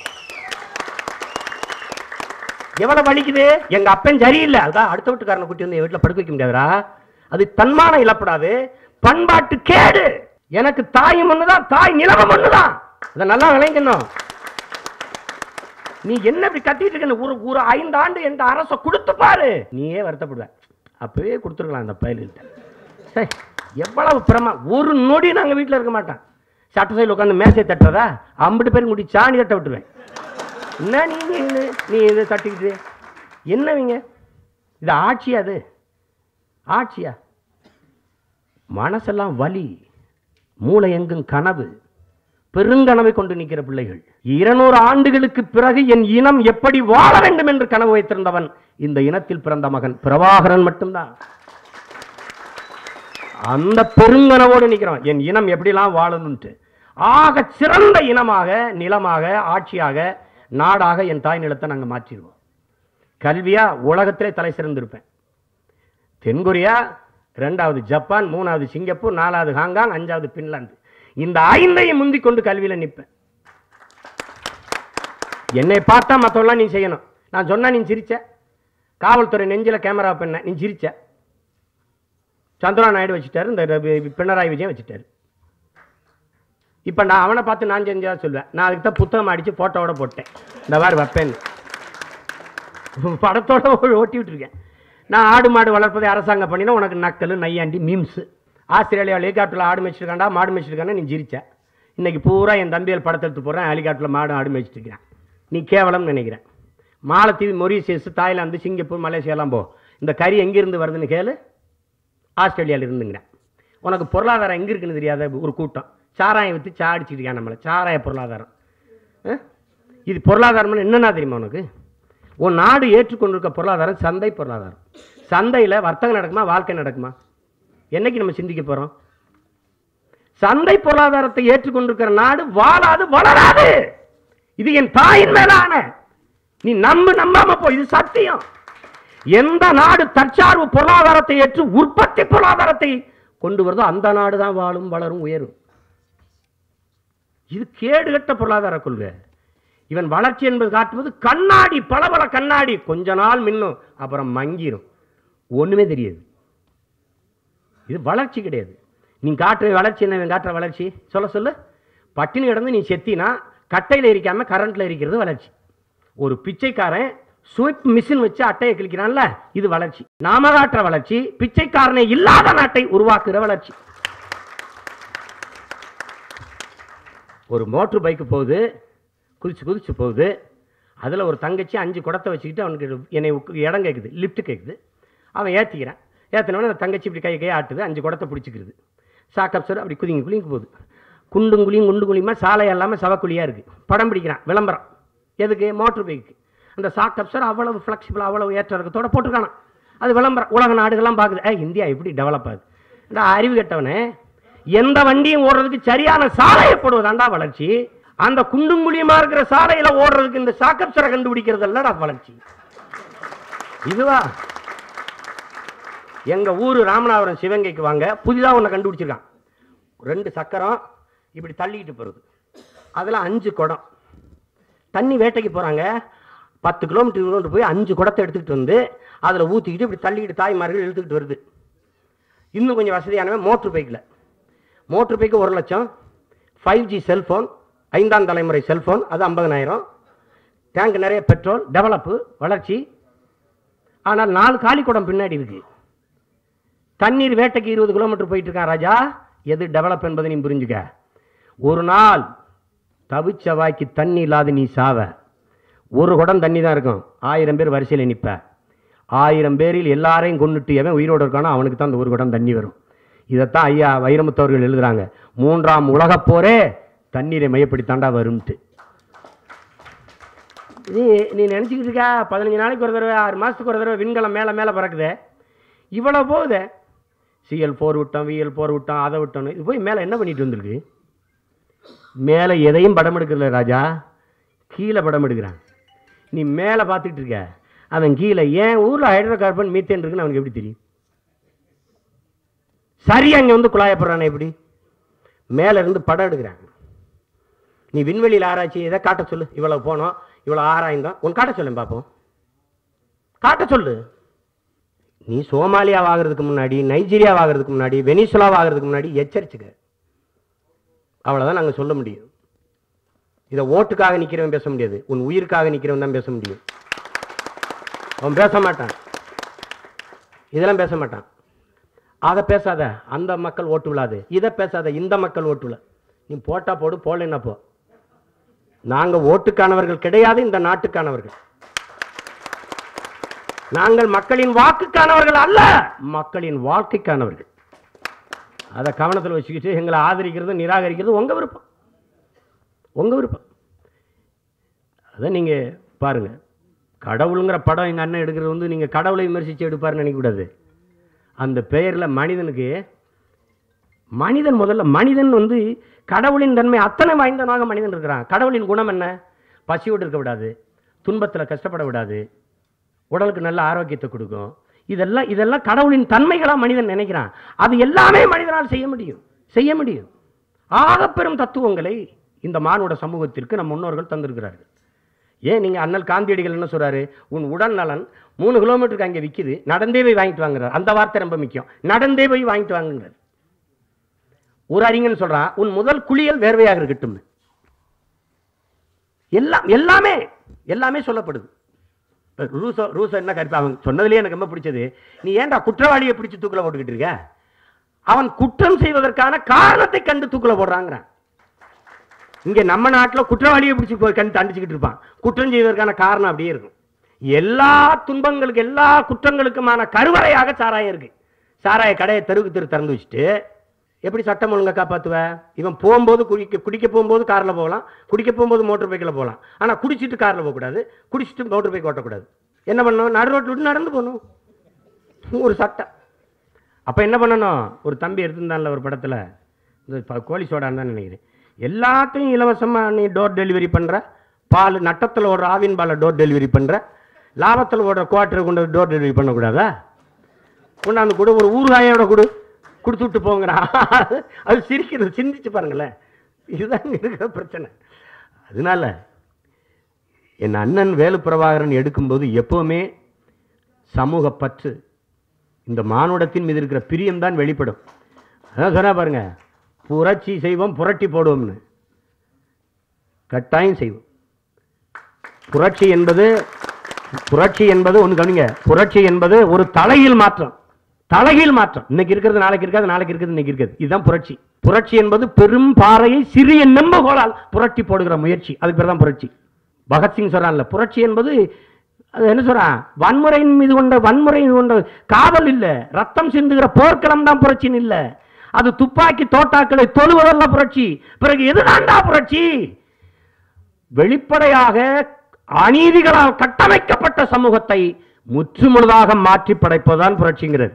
எவ்வளவு வலிக்குது எங்க அப்பன் சரியில்லை அதான் அடுத்த வீட்டுக்காரனை கூட்டி வந்து என் வீட்டுல படுக்க வைக்க முடியாதுடா அது தன்மானம் இழப்படாது பண்பாட்டு கேடு எனக்கு தாயும் ஒண்ணுதான் தாய் நிலவம் ஒண்ணுதான் அதை நல்லா விளைக்கணும் நீ என்ன இப்படி கட்டிட்டு இருக்க ஒரு ஒரு ஐந்து ஆண்டு எந்த அரச கொடுத்து பாரு நீயே வருத்தப்படுவ அப்பவே கொடுத்துருக்கலாம் அந்த பயல்கிட்ட சரி எவ்வளவு பிரமா ஒரு நொடி நாங்க வீட்டில் இருக்க மாட்டோம் சட்ட சைடில் உட்காந்து மேசை தட்டுறதா ஐம்பது பேரும் முடி சாணி தட்ட விட்டுருவேன் என்ன நீங்க இது- நீ இதை தட்டிக்கிட்டு என்னவீங்க இது ஆட்சியா அது ஆட்சியா மனசெல்லாம் வலி மூளை எங்கும் கனவு பெருங்கனவை கொண்டு நிற்கிற பிள்ளைகள் இருநூறு ஆண்டுகளுக்கு பிறகு என் இனம் எப்படி வாழ வேண்டும் என்று கனவு வைத்திருந்தவன் இந்த இனத்தில் பிறந்த மகன் பிரபாகரன் மட்டும்தான் அந்த பெருங்கனவோடு நிற்கிறான் என் இனம் எப்படிலாம் வாழணும்ட்டு ஆக சிறந்த இனமாக நிலமாக ஆட்சியாக நாடாக என் தாய் நிலத்தை நாங்கள் மாற்றிடுவோம் கல்வியா உலகத்திலே தலை சிறந்திருப்பேன் தென்கொரியா ரெண்டாவது ஜப்பான் மூணாவது சிங்கப்பூர் நாலாவது ஹாங்காங் அஞ்சாவது பின்லாந்து இந்த ஐந்தையும் முந்திக் கொண்டு கல்வியில நிற்பேன் என்னை பார்த்தா மற்றவெல்லாம் நீ செய்யணும் நான் சொன்னா நீ சிரிச்ச காவல்துறை நெஞ்சில கேமரா பண்ண நீ சிரிச்ச சந்திரா நாயுடு வச்சுட்டாரு இந்த ர- பினராயி விஜயன் வச்சுட்டாரு இப்போ நான் அவனை பார்த்து நான் செஞ்சா சொல்லுவேன் நான் அதுக்கு தான் புத்தகம் அடித்து ஃபோட்டோவோட போட்டேன் இந்த மாதிரி வைப்பேன்னு படத்தோட ஓட்டி விட்டுருக்கேன் நான் ஆடு மாடு வளர்ப்பதை அரசாங்கம் பண்ணினா உனக்கு நக்கல் நையாண்டி மீம்ஸு ஆஸ்திரேலியா ஹெலிகாப்டரில் ஆடு மேய்ச்சிருக்காண்டா மாடு மேய்ச்சிருக்காண்டா நீ ஜிரிச்ச இன்னைக்கு பூரா என் தம்பியல் படத்தை எடுத்து போகிறேன் ஹெலிகாப்டரில் மாடு ஆடு மேய்ச்சிட்டு இருக்கிறேன் நீ கேவலம்னு நினைக்கிறேன் மாலத்தீவு மொரீசியஸ் தாய்லாந்து சிங்கப்பூர் மலேசியாலாம் போ இந்த கறி எங்கேருந்து வருதுன்னு கேளு ஆஸ்திரேலியாவில் இருந்துங்கிறேன் உனக்கு பொருளாதாரம் எங்கே இருக்குன்னு தெரியாத ஒரு கூட்டம் சாராயம் விற்று சா அடிச்சிட்டு இருக்கான் நம்மளை சாராய பொருளாதாரம் ஆ? இது பொருளாதாரம்னு என்னன்னா தெரியுமா உனக்கு உன் நாடு ஏற்றுக்கொண்டிருக்க பொருளாதாரம் சந்தை பொருளாதாரம் சந்தையில் வர்த்தகம் நடக்குமா வாழ்க்கை நடக்குமா என்னைக்கு நம்ம சிந்திக்க போகிறோம் சந்தை பொருளாதாரத்தை ஏற்றுக்கொண்டிருக்கிற நாடு வாழாது வளராது இது என் தாயின் மேலான நீ நம்பு நம்பாம போ இது சத்தியம் எந்த நாடு தற்சார்பு பொருளாதாரத்தை ஏற்று உற்பத்தி பொருளாதாரத்தை கொண்டு வருதோ அந்த நாடு தான் வாழும் வளரும் உயரும் இது கேடுகட்ட பொருளாதார கொள்கை இவன் வளர்ச்சி என்பது காட்டுவது கண்ணாடி பளபள கண்ணாடி கொஞ்ச நாள் மின்னும் அப்புறம் மங்கிரும் ஒண்ணுமே தெரியாது இது வளர்ச்சி கிடையாது நீ காட்டுற வளர்ச்சி என்ன இவன் காட்டுற வளர்ச்சி சொல்ல சொல்லு பட்டினி கிடந்து நீ செத்தினா கட்டையில் எரிக்காம கரண்ட்ல எரிக்கிறது வளர்ச்சி ஒரு பிச்சைக்காரன் ஸ்வீப் மிஷின் வச்சு அட்டையை கிழிக்கிறான்ல இது வளர்ச்சி நாம காட்டுற வளர்ச்சி பிச்சைக்காரனே இல்லாத நாட்டை உருவாக்குற வளர்ச்சி ஒரு மோட்ரு பைக்கு போகுது குதிச்சு குதிச்சு போகுது அதில் ஒரு தங்கச்சி அஞ்சு குடத்தை வச்சுக்கிட்டு அவனுக்கு என்னை உக்கு- இடம் கேட்குது லிஃப்ட் கேட்குது அவன் ஏற்றிக்கிறான் ஏற்றினவனே அந்த தங்கச்சி இப்படி கை கை ஆட்டுது அஞ்சு குடத்தை பிடிச்சிக்கிறது சாக்கப் சார் அப்படி குதிங்க குளிங்க போகுது குண்டும் குழியும் குண்டு குழியுமா சாலை இல்லாமல் சவக்குழியாக இருக்குது படம் பிடிக்கிறான் விளம்பரம் எதுக்கு மோட்ரு பைக்கு அந்த சாக்கப் சார் அவ்வளவு ஃப்ளெக்சிபிள் அவ்வளவு ஏற்ற இறக்கத்தோட போட்டிருக்கானா அது விளம்பரம் உலக நாடுகள்லாம் பார்க்குது ஏ இந்தியா எப்படி டெவலப் ஆகுது ஏண்டா அறிவு கெட்டவனே எந்த வண்டியும் ஓடுறதுக்கு சரியான சாலையை போடுவதாண்டா வளர்ச்சி அந்த குண்டும் குழியுமா இருக்கிற சாலையில ஓடுறதுக்கு இந்த சாக்கப் சாரை கண்டுபிடிக்கிறது இல்லடா வளர்ச்சி இதுவா எங்க ஊரு ராமநாதபுரம் சிவங்கைக்கு வாங்க புதிதா ஒண்ணு கண்டுபிடிச்சிருக்கான் ரெண்டு சக்கரம் இப்படி தள்ளிக்கிட்டு போறது அதுல அஞ்சு குடம் தண்ணி வேட்டைக்கு போறாங்க பத்து கிலோமீட்டர் கிலோமீட்டர் போய் அஞ்சு குடத்தை எடுத்துக்கிட்டு வந்து அதுல ஊத்திக்கிட்டு இப்படி தள்ளிக்கிட்டு தாய்மார்கள் இழுத்துக்கிட்டு வருது இன்னும் கொஞ்சம் வசதியானவன் மோட்ரு பைக்கில் மோட்ரு பைக்கு ஒரு லட்சம் ஃபைவ் ஜி செல்ஃபோன் ஐந்தாம் தலைமுறை செல்ஃபோன் அது ஐம்பதனாயிரம் டேங்க் நிறைய பெட்ரோல் டெவலப்பு வளர்ச்சி ஆனால் நாலு காலி குடம் பின்னாடி இருக்கு தண்ணீர் வேட்டைக்கு இருபது கிலோமீட்டர் போயிட்டு இருக்கான் ராஜா எது டெவலப் என்பதை நீ புரிஞ்சுக்க ஒரு நாள் தவிச்ச வாய்க்கு தண்ணி இல்லாத நீ சாவ ஒரு குடம் தண்ணி தான் இருக்கும் ஆயிரம் பேர் வரிசையில் நிற்ப ஆயிரம் பேரில் எல்லாரையும் கொண்டுட்டு எவன் உயிரோடு இருக்கானோ அவனுக்கு தான் அந்த ஒரு குடம் தண்ணி வரும் இதைத்தான் ஐயா வைரமுத்தவர்கள் எழுதுறாங்க மூன்றாம் உலகப் போரே தண்ணீரை மையப்படுத்தாண்டா வரும்ட்டு நீ நீ நினச்சிக்கிட்டு இருக்கா பதினஞ்சு நாளைக்கு ஒரு தடவை ஆறு மாதத்துக்கு ஒரு தடவை விண்கலம் மேலே மேலே பறக்குதே இவ்வளோ போகுதே சிஎல் ஃபோர் விட்டோம் விஎல் ஃபோர் விட்டோம் அதை விட்டோம் இது போய் மேலே என்ன பண்ணிட்டு வந்திருக்கு மேலே எதையும் படம் எடுக்கல ராஜா கீழே படம் எடுக்கிறான் நீ மேலே பார்த்துக்கிட்டு இருக்க அவன் கீழே ஏன் ஊரில் ஹைட்ரோ கார்பன் மீத்தேன் இருக்குன்னு அவனுக்கு எப்படி தெரியும் சரி அங்கே வந்து குழாயப்படுறானே எப்படி மேலே இருந்து படம் எடுக்கிறான் நீ விண்வெளியில் ஆராய்ச்சி எதை காட்ட சொல்லு இவ்வளவு போனோம் இவ்வளோ ஆராய்ந்தோம் உன் காட்ட சொல்லேன் பார்ப்போம் காட்ட சொல்லு நீ சோமாலியா ஆகிறதுக்கு முன்னாடி நைஜீரியா ஆகிறதுக்கு முன்னாடி வெனிசுலா ஆகிறதுக்கு முன்னாடி எச்சரிச்சுக்க அவ்வளோதான் நாங்கள் சொல்ல முடியும் இதை ஓட்டுக்காக நிற்கிறவன் பேச முடியாது உன் உயிருக்காக நிற்கிறவன் தான் பேச முடியும் அவன் பேச மாட்டான் இதெல்லாம் பேச மாட்டான் அதை பேசாத அந்த மக்கள் ஓட்டு விழாது இதை பேசாத இந்த மக்கள் ஓட்டு விழ நீ போட்டா போடு போடலைன்னா போ நாங்க ஓட்டுக்கானவர்கள் கிடையாது இந்த நாட்டுக்கானவர்கள் நாங்கள் மக்களின் வாக்குக்கானவர்கள் அல்ல மக்களின் வாழ்க்கைக்கானவர்கள் அதை கவனத்தில் வச்சுக்கிட்டு எங்களை ஆதரிக்கிறது நிராகரிக்கிறது உங்க விருப்பம் உங்க விருப்பம் அதை நீங்க பாருங்க கடவுளுங்கிற படம் எங்க அண்ணன் எடுக்கிறது வந்து நீங்க கடவுளை விமர்சிச்சு எடுப்பாருன்னு நினைக்கக்கூடாது அந்த பெயர்ல மனிதனுக்கு மனிதன் முதல்ல மனிதன் வந்து கடவுளின் தன்மை அத்தனை வாய்ந்தவனாக மனிதன் இருக்கிறான் கடவுளின் குணம் என்ன பசியோடு இருக்க விடாது துன்பத்தில் கஷ்டப்பட விடாது உடலுக்கு நல்ல ஆரோக்கியத்தை கொடுக்கும் இதெல்லாம் இதெல்லாம் கடவுளின் தன்மைகளாக மனிதன் நினைக்கிறான் அது எல்லாமே மனிதனால் செய்ய முடியும் செய்ய முடியும் ஆகப்பெரும் தத்துவங்களை இந்த மானுட சமூகத்திற்கு நம் முன்னோர்கள் தந்திருக்கிறார்கள் ஏன் நீங்க அண்ணல் காந்தியடிகள் என்ன சொல்றாரு உன் உடல் நலன் மூணு கிலோமீட்டருக்கு அங்கே விக்குது நடந்தே போய் வாங்கிட்டு வாங்குறாரு அந்த வார்த்தை ரொம்ப முக்கியம் நடந்தே போய் வாங்கிட்டு வாங்குங்கிறார் ஒரு அறிஞன் சொல்றான் உன் முதல் குளியல் வேர்வையாக இருக்கட்டும் எல்லாம் எல்லாமே எல்லாமே சொல்லப்படுது இப்ப ரூசோ ரூசோ என்ன கருப்பு அவன் சொன்னதுலேயே எனக்கு ரொம்ப பிடிச்சது நீ ஏன்டா குற்றவாளியை பிடிச்சு தூக்கில போட்டுக்கிட்டு இருக்க அவன் குற்றம் செய்வதற்கான காரணத்தை கண்டு தூக்கில போடுறாங்கிறான் இங்க நம்ம நாட்டுல குற்றவாளியை பிடிச்சி போய் கண்டு தண்டிச்சுக்கிட்டு இருப்பான் குற்றம் செய்வதற்கான காரணம் அப்படியே இருக்கும் எல்லா துன்பங்களுக்கு எல்லா குற்றங்களுக்குமான கருவறையாக சாராயம் இருக்கு சாராய கடையை தெருவுக்கு தெரு திறந்து வச்சுட்டு எப்படி சட்டம் ஒழுங்கா காப்பாத்துவ இவன் போகும்போது குடிக்க குடிக்க போகும்போது கார்ல போகலாம் குடிக்க போகும்போது மோட்டர் பைக்கில் போகலாம் ஆனா குடிச்சிட்டு கார்ல போகக்கூடாது குடிச்சிட்டு மோட்டர் பைக் ஓட்டக்கூடாது என்ன பண்ணணும் நடு ரோட்டில் விட்டு நடந்து போகணும் ஒரு சட்டம் அப்ப என்ன பண்ணணும் ஒரு தம்பி எடுத்திருந்தான்ல ஒரு படத்துல இந்த ப- கோழி சோடான்னு தான் நினைக்கிறேன் எல்லாத்தையும் இலவசமா நீ டோர் டெலிவரி பண்ற பால் நட்டத்தில் ஓடுற ஆவின் பாலை டோர் டெலிவரி பண்ற லாபத்தில் ஓடுற குவார்டரை கொண்டு டோர் டெலிவரி பண்ணக்கூடாதா கொண்டாந்து கொடு ஒரு ஊறுகாயோட கொடு கொடுத்து விட்டு போங்கிறான் அது சிரிக்கிறது சிந்திச்சு பாருங்களேன் இதுதான் இங்க இருக்கிற பிரச்சனை அதனால என் அண்ணன் வேலு பிரபாகரன் எடுக்கும்போது எப்பவுமே சமூக பற்று இந்த மானுடத்தின் மீது இருக்கிற பிரியம் தான் வெளிப்படும் அதான் சொன்னா பாருங்க புரட்சி செய்வோம் புரட்டி போடுவோம்னு கட்டாயம் செய்வோம் புரட்சி என்பது புரட்சி என்பது ஒன்று கவனிங்க புரட்சி என்பது ஒரு தலையில் மாற்றம் தலைகீழ் மாற்றம் இன்னைக்கு இருக்கிறது நாளைக்கு இருக்காது நாளைக்கு இருக்கிறது இன்னைக்கு இருக்குது இதுதான் புரட்சி புரட்சி என்பது பெரும் பாறையை சிறிய நெம்பகோலால் புரட்டி போடுகிற முயற்சி அதுக்கு பேர் தான் புரட்சி பகத்சிங் சொல்றான்ல புரட்சி என்பது அது என்ன சொல்றான் வன்முறையின் மீது கொண்ட வன்முறை மீது கொண்ட காதல் இல்ல ரத்தம் சிந்துகிற போர்க்களம் தான் புரட்சின்னு இல்ல அது துப்பாக்கி தோட்டாக்களை தொழுவதல்ல புரட்சி பிறகு எதுதான்டா புரட்சி வெளிப்படையாக அநீதிகளால் கட்டமைக்கப்பட்ட சமூகத்தை முற்றுமுழுதாக மாற்றி படைப்பதுதான் புரட்சிங்கிறது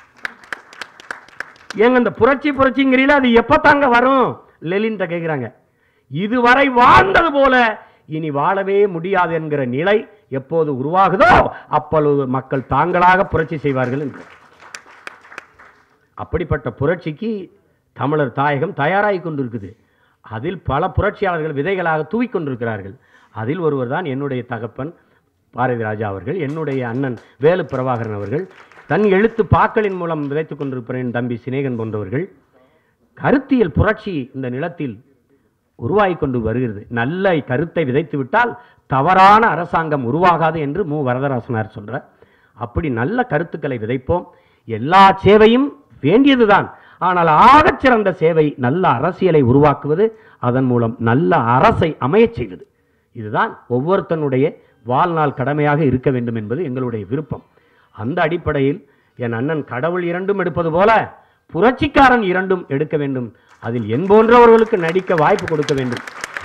ஏங்க இந்த புரட்சி புரட்சிங்கிறீல அது எப்ப தாங்க வரும் லெலின்ட்ட கேக்குறாங்க இதுவரை வாழ்ந்தது போல இனி வாழவே முடியாது என்கிற நிலை எப்போது உருவாகுதோ அப்பொழுது மக்கள் தாங்களாக புரட்சி செய்வார்கள் என்று அப்படிப்பட்ட புரட்சிக்கு தமிழர் தாயகம் தயாராகி கொண்டிருக்குது அதில் பல புரட்சியாளர்கள் விதைகளாக தூவிக் கொண்டிருக்கிறார்கள் அதில் ஒருவர் தான் என்னுடைய தகப்பன் பாரதி ராஜா அவர்கள் என்னுடைய அண்ணன் வேலு பிரபாகரன் அவர்கள் தன் எழுத்து பாக்களின் மூலம் விதைத்துக் கொண்டிருக்கிற என் தம்பி சிநேகன் போன்றவர்கள் கருத்தியல் புரட்சி இந்த நிலத்தில் உருவாகி கொண்டு வருகிறது நல்ல கருத்தை விதைத்து விட்டால் தவறான அரசாங்கம் உருவாகாது என்று மு வரதராசனார் சொல்றார் அப்படி நல்ல கருத்துக்களை விதைப்போம் எல்லா சேவையும் வேண்டியதுதான் ஆனால் ஆகச் சிறந்த சேவை நல்ல அரசியலை உருவாக்குவது அதன் மூலம் நல்ல அரசை அமையச் செய்வது இதுதான் ஒவ்வொருத்தனுடைய வாழ்நாள் கடமையாக இருக்க வேண்டும் என்பது எங்களுடைய விருப்பம் அந்த அடிப்படையில் என் அண்ணன் கடவுள் இரண்டும் எடுப்பது போல புரட்சிக்காரன் இரண்டும் எடுக்க வேண்டும் அதில் என் போன்றவர்களுக்கு நடிக்க வாய்ப்பு கொடுக்க வேண்டும்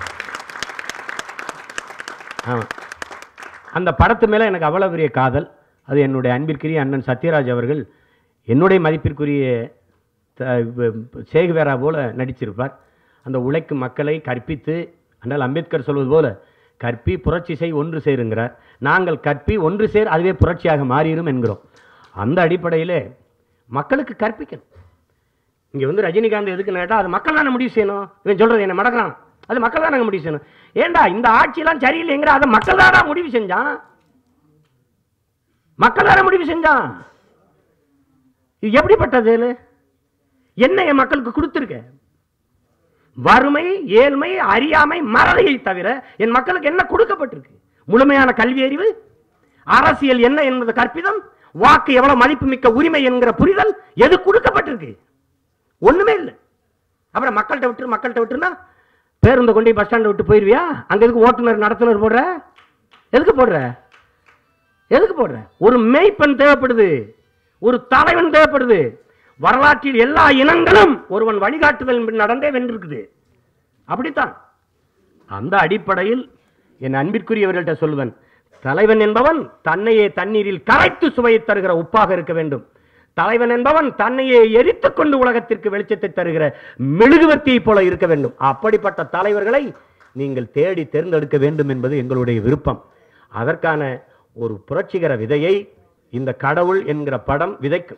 ஆமா அந்த படத்து மேல எனக்கு அவ்வளவு பெரிய காதல் அது என்னுடைய அன்பிற்குரிய அண்ணன் சத்யராஜ் அவர்கள் என்னுடைய மதிப்பிற்குரிய த- வ- சேகுவேரா போல நடிச்சிருப்பார் அந்த உழைக்கும் மக்களை கற்பித்து அண்ணல் அம்பேத்கர் சொல்வது போல கற்பி புரட்சி செய் ஒன்று சேருங்கிறார் நாங்கள் கற்பி ஒன்று சேர் அதுவே புரட்சியாக மாறிடும் என்கிறோம் அந்த அடிப்படையிலே மக்களுக்கு கற்பிக்கணும் இங்க வந்து ரஜினிகாந்த் எதுக்கு கேட்டா அது மக்கள் தானே முடிவு செய்யணும் இவன் சொல்றது என்ன மடக்கிறான் அது மக்கள் தானே முடிவு செய்யணும் ஏண்டா இந்த ஆட்சியெல்லாம் சரியில்லைங்கிற அதை மக்கள் தானே முடிவு செஞ்சான் மக்கள் தானே முடிவு செஞ்சான் இது எப்படிப்பட்ட செயல் என்ன என் மக்களுக்கு கொடுத்துருக்க வறுமை ஏழ்மை அறியாமை மறதியை தவிர என் மக்களுக்கு என்ன கொடுக்கப்பட்டிருக்கு முழுமையான கல்வி அறிவு அரசியல் என்ன என்பது கற்பிதம் வாக்கு எவ்வளவு மதிப்புமிக்க உரிமை என்கிற புரிதல் எது கொடுக்கப்பட்டிருக்கு ஒண்ணுமே இல்லை அப்புறம் மக்கள்கிட்ட விட்டு மக்கள்கிட்ட விட்டுனா பேருந்தை கொண்டு போய் பஸ் ஸ்டாண்டை விட்டு போயிருவியா அங்க எதுக்கு ஓட்டுநர் நடத்துனர் போடுற எதுக்கு போடுற எதுக்கு போடுற ஒரு மேய்ப்பன் தேவைப்படுது ஒரு தலைவன் தேவைப்படுது வரலாற்றில் எல்லா இனங்களும் ஒருவன் வழிகாட்டுதல் நடந்தே வென்றிருக்குது அப்படித்தான் அந்த அடிப்படையில் என் அன்பிற்குரியவர்கள்ட்ட சொல்லுவன் தலைவன் என்பவன் தன்னையே தண்ணீரில் கரைத்து சுவையை தருகிற உப்பாக இருக்க வேண்டும் தலைவன் என்பவன் தன்னையே எரித்துக் கொண்டு உலகத்திற்கு வெளிச்சத்தை தருகிற மெழுகுவர்த்தியைப் போல இருக்க வேண்டும் அப்படிப்பட்ட தலைவர்களை நீங்கள் தேடி தேர்ந்தெடுக்க வேண்டும் என்பது எங்களுடைய விருப்பம் அதற்கான ஒரு புரட்சிகர விதையை இந்த கடவுள் என்கிற படம் விதைக்கும்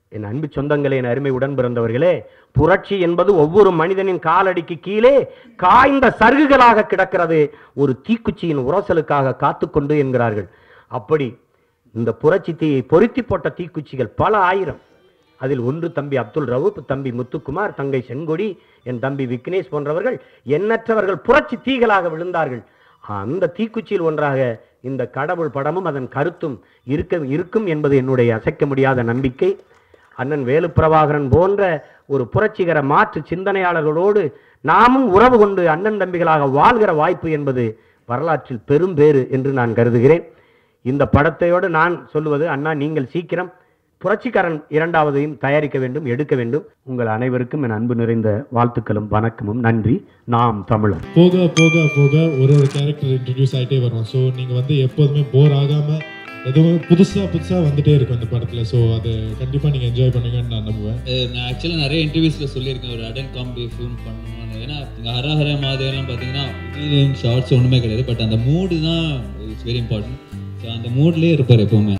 என் அன்பு சொந்தங்களே என் அருமை உடன் பிறந்தவர்களே புரட்சி என்பது ஒவ்வொரு மனிதனின் காலடிக்கு கீழே காய்ந்த சருகுகளாக கிடக்கிறது ஒரு தீக்குச்சியின் உரசலுக்காக காத்துக்கொண்டு என்கிறார்கள் அப்படி இந்த புரட்சி தீயை பொருத்தி போட்ட தீக்குச்சிகள் பல ஆயிரம் அதில் ஒன்று தம்பி அப்துல் ரவுப் தம்பி முத்துக்குமார் தங்கை செங்கொடி என் தம்பி விக்னேஷ் போன்றவர்கள் எண்ணற்றவர்கள் புரட்சி தீகளாக விழுந்தார்கள் அந்த தீக்குச்சியில் ஒன்றாக இந்த கடவுள் படமும் அதன் கருத்தும் இருக்க இருக்கும் என்பது என்னுடைய அசைக்க முடியாத நம்பிக்கை அண்ணன் வேலுப்பிரபாகரன் போன்ற ஒரு புரட்சிகர மாற்று சிந்தனையாளர்களோடு நாமும் உறவு கொண்டு அண்ணன் தம்பிகளாக வாழ்கிற வாய்ப்பு என்பது வரலாற்றில் பெரும் பேறு என்று நான் கருதுகிறேன் இந்த படத்தையோடு நான் சொல்லுவது அண்ணா நீங்கள் சீக்கிரம் புரட்சிக்காரன் இரண்டாவதையும் தயாரிக்க வேண்டும் எடுக்க வேண்டும் உங்கள் அனைவருக்கும் என் அன்பு நிறைந்த வாழ்த்துக்களும் வணக்கமும் நன்றி நாம் தமிழர் போக போக போக ஒரு ஒரு கேரக்டர் இன்ட்ரடியூஸ் ஆகிட்டே வரும் ஸோ நீங்கள் வந்து எப்போதுமே போர் ஆகாமல் எதுவும் புதுசாக புதுசாக வந்துட்டே இருக்கும் இந்த படத்தில் ஸோ அதை கண்டிப்பாக நீங்கள் என்ஜாய் பண்ணுவீங்கன்னு நான் நம்புவேன் அஹ் நான் ஆக்சுவலாக நிறைய இன்டர்வியூஸில் சொல்லியிருக்கேன் ஒரு அடல் காமெடி ஃபிலிம் பண்ணணும்னு ஏன்னா இங்கே ஹர ஹர மாதேவெல்லாம் பார்த்தீங்கன்னா ஷார்ட்ஸ் ஒன்றுமே கிடையாது பட் அந்த மூடு தான் இட்ஸ் வெரி இம்பார்ட்டன்ட் ஸோ அந்த மூட்லேயே இருப்பார் எப்போவுமே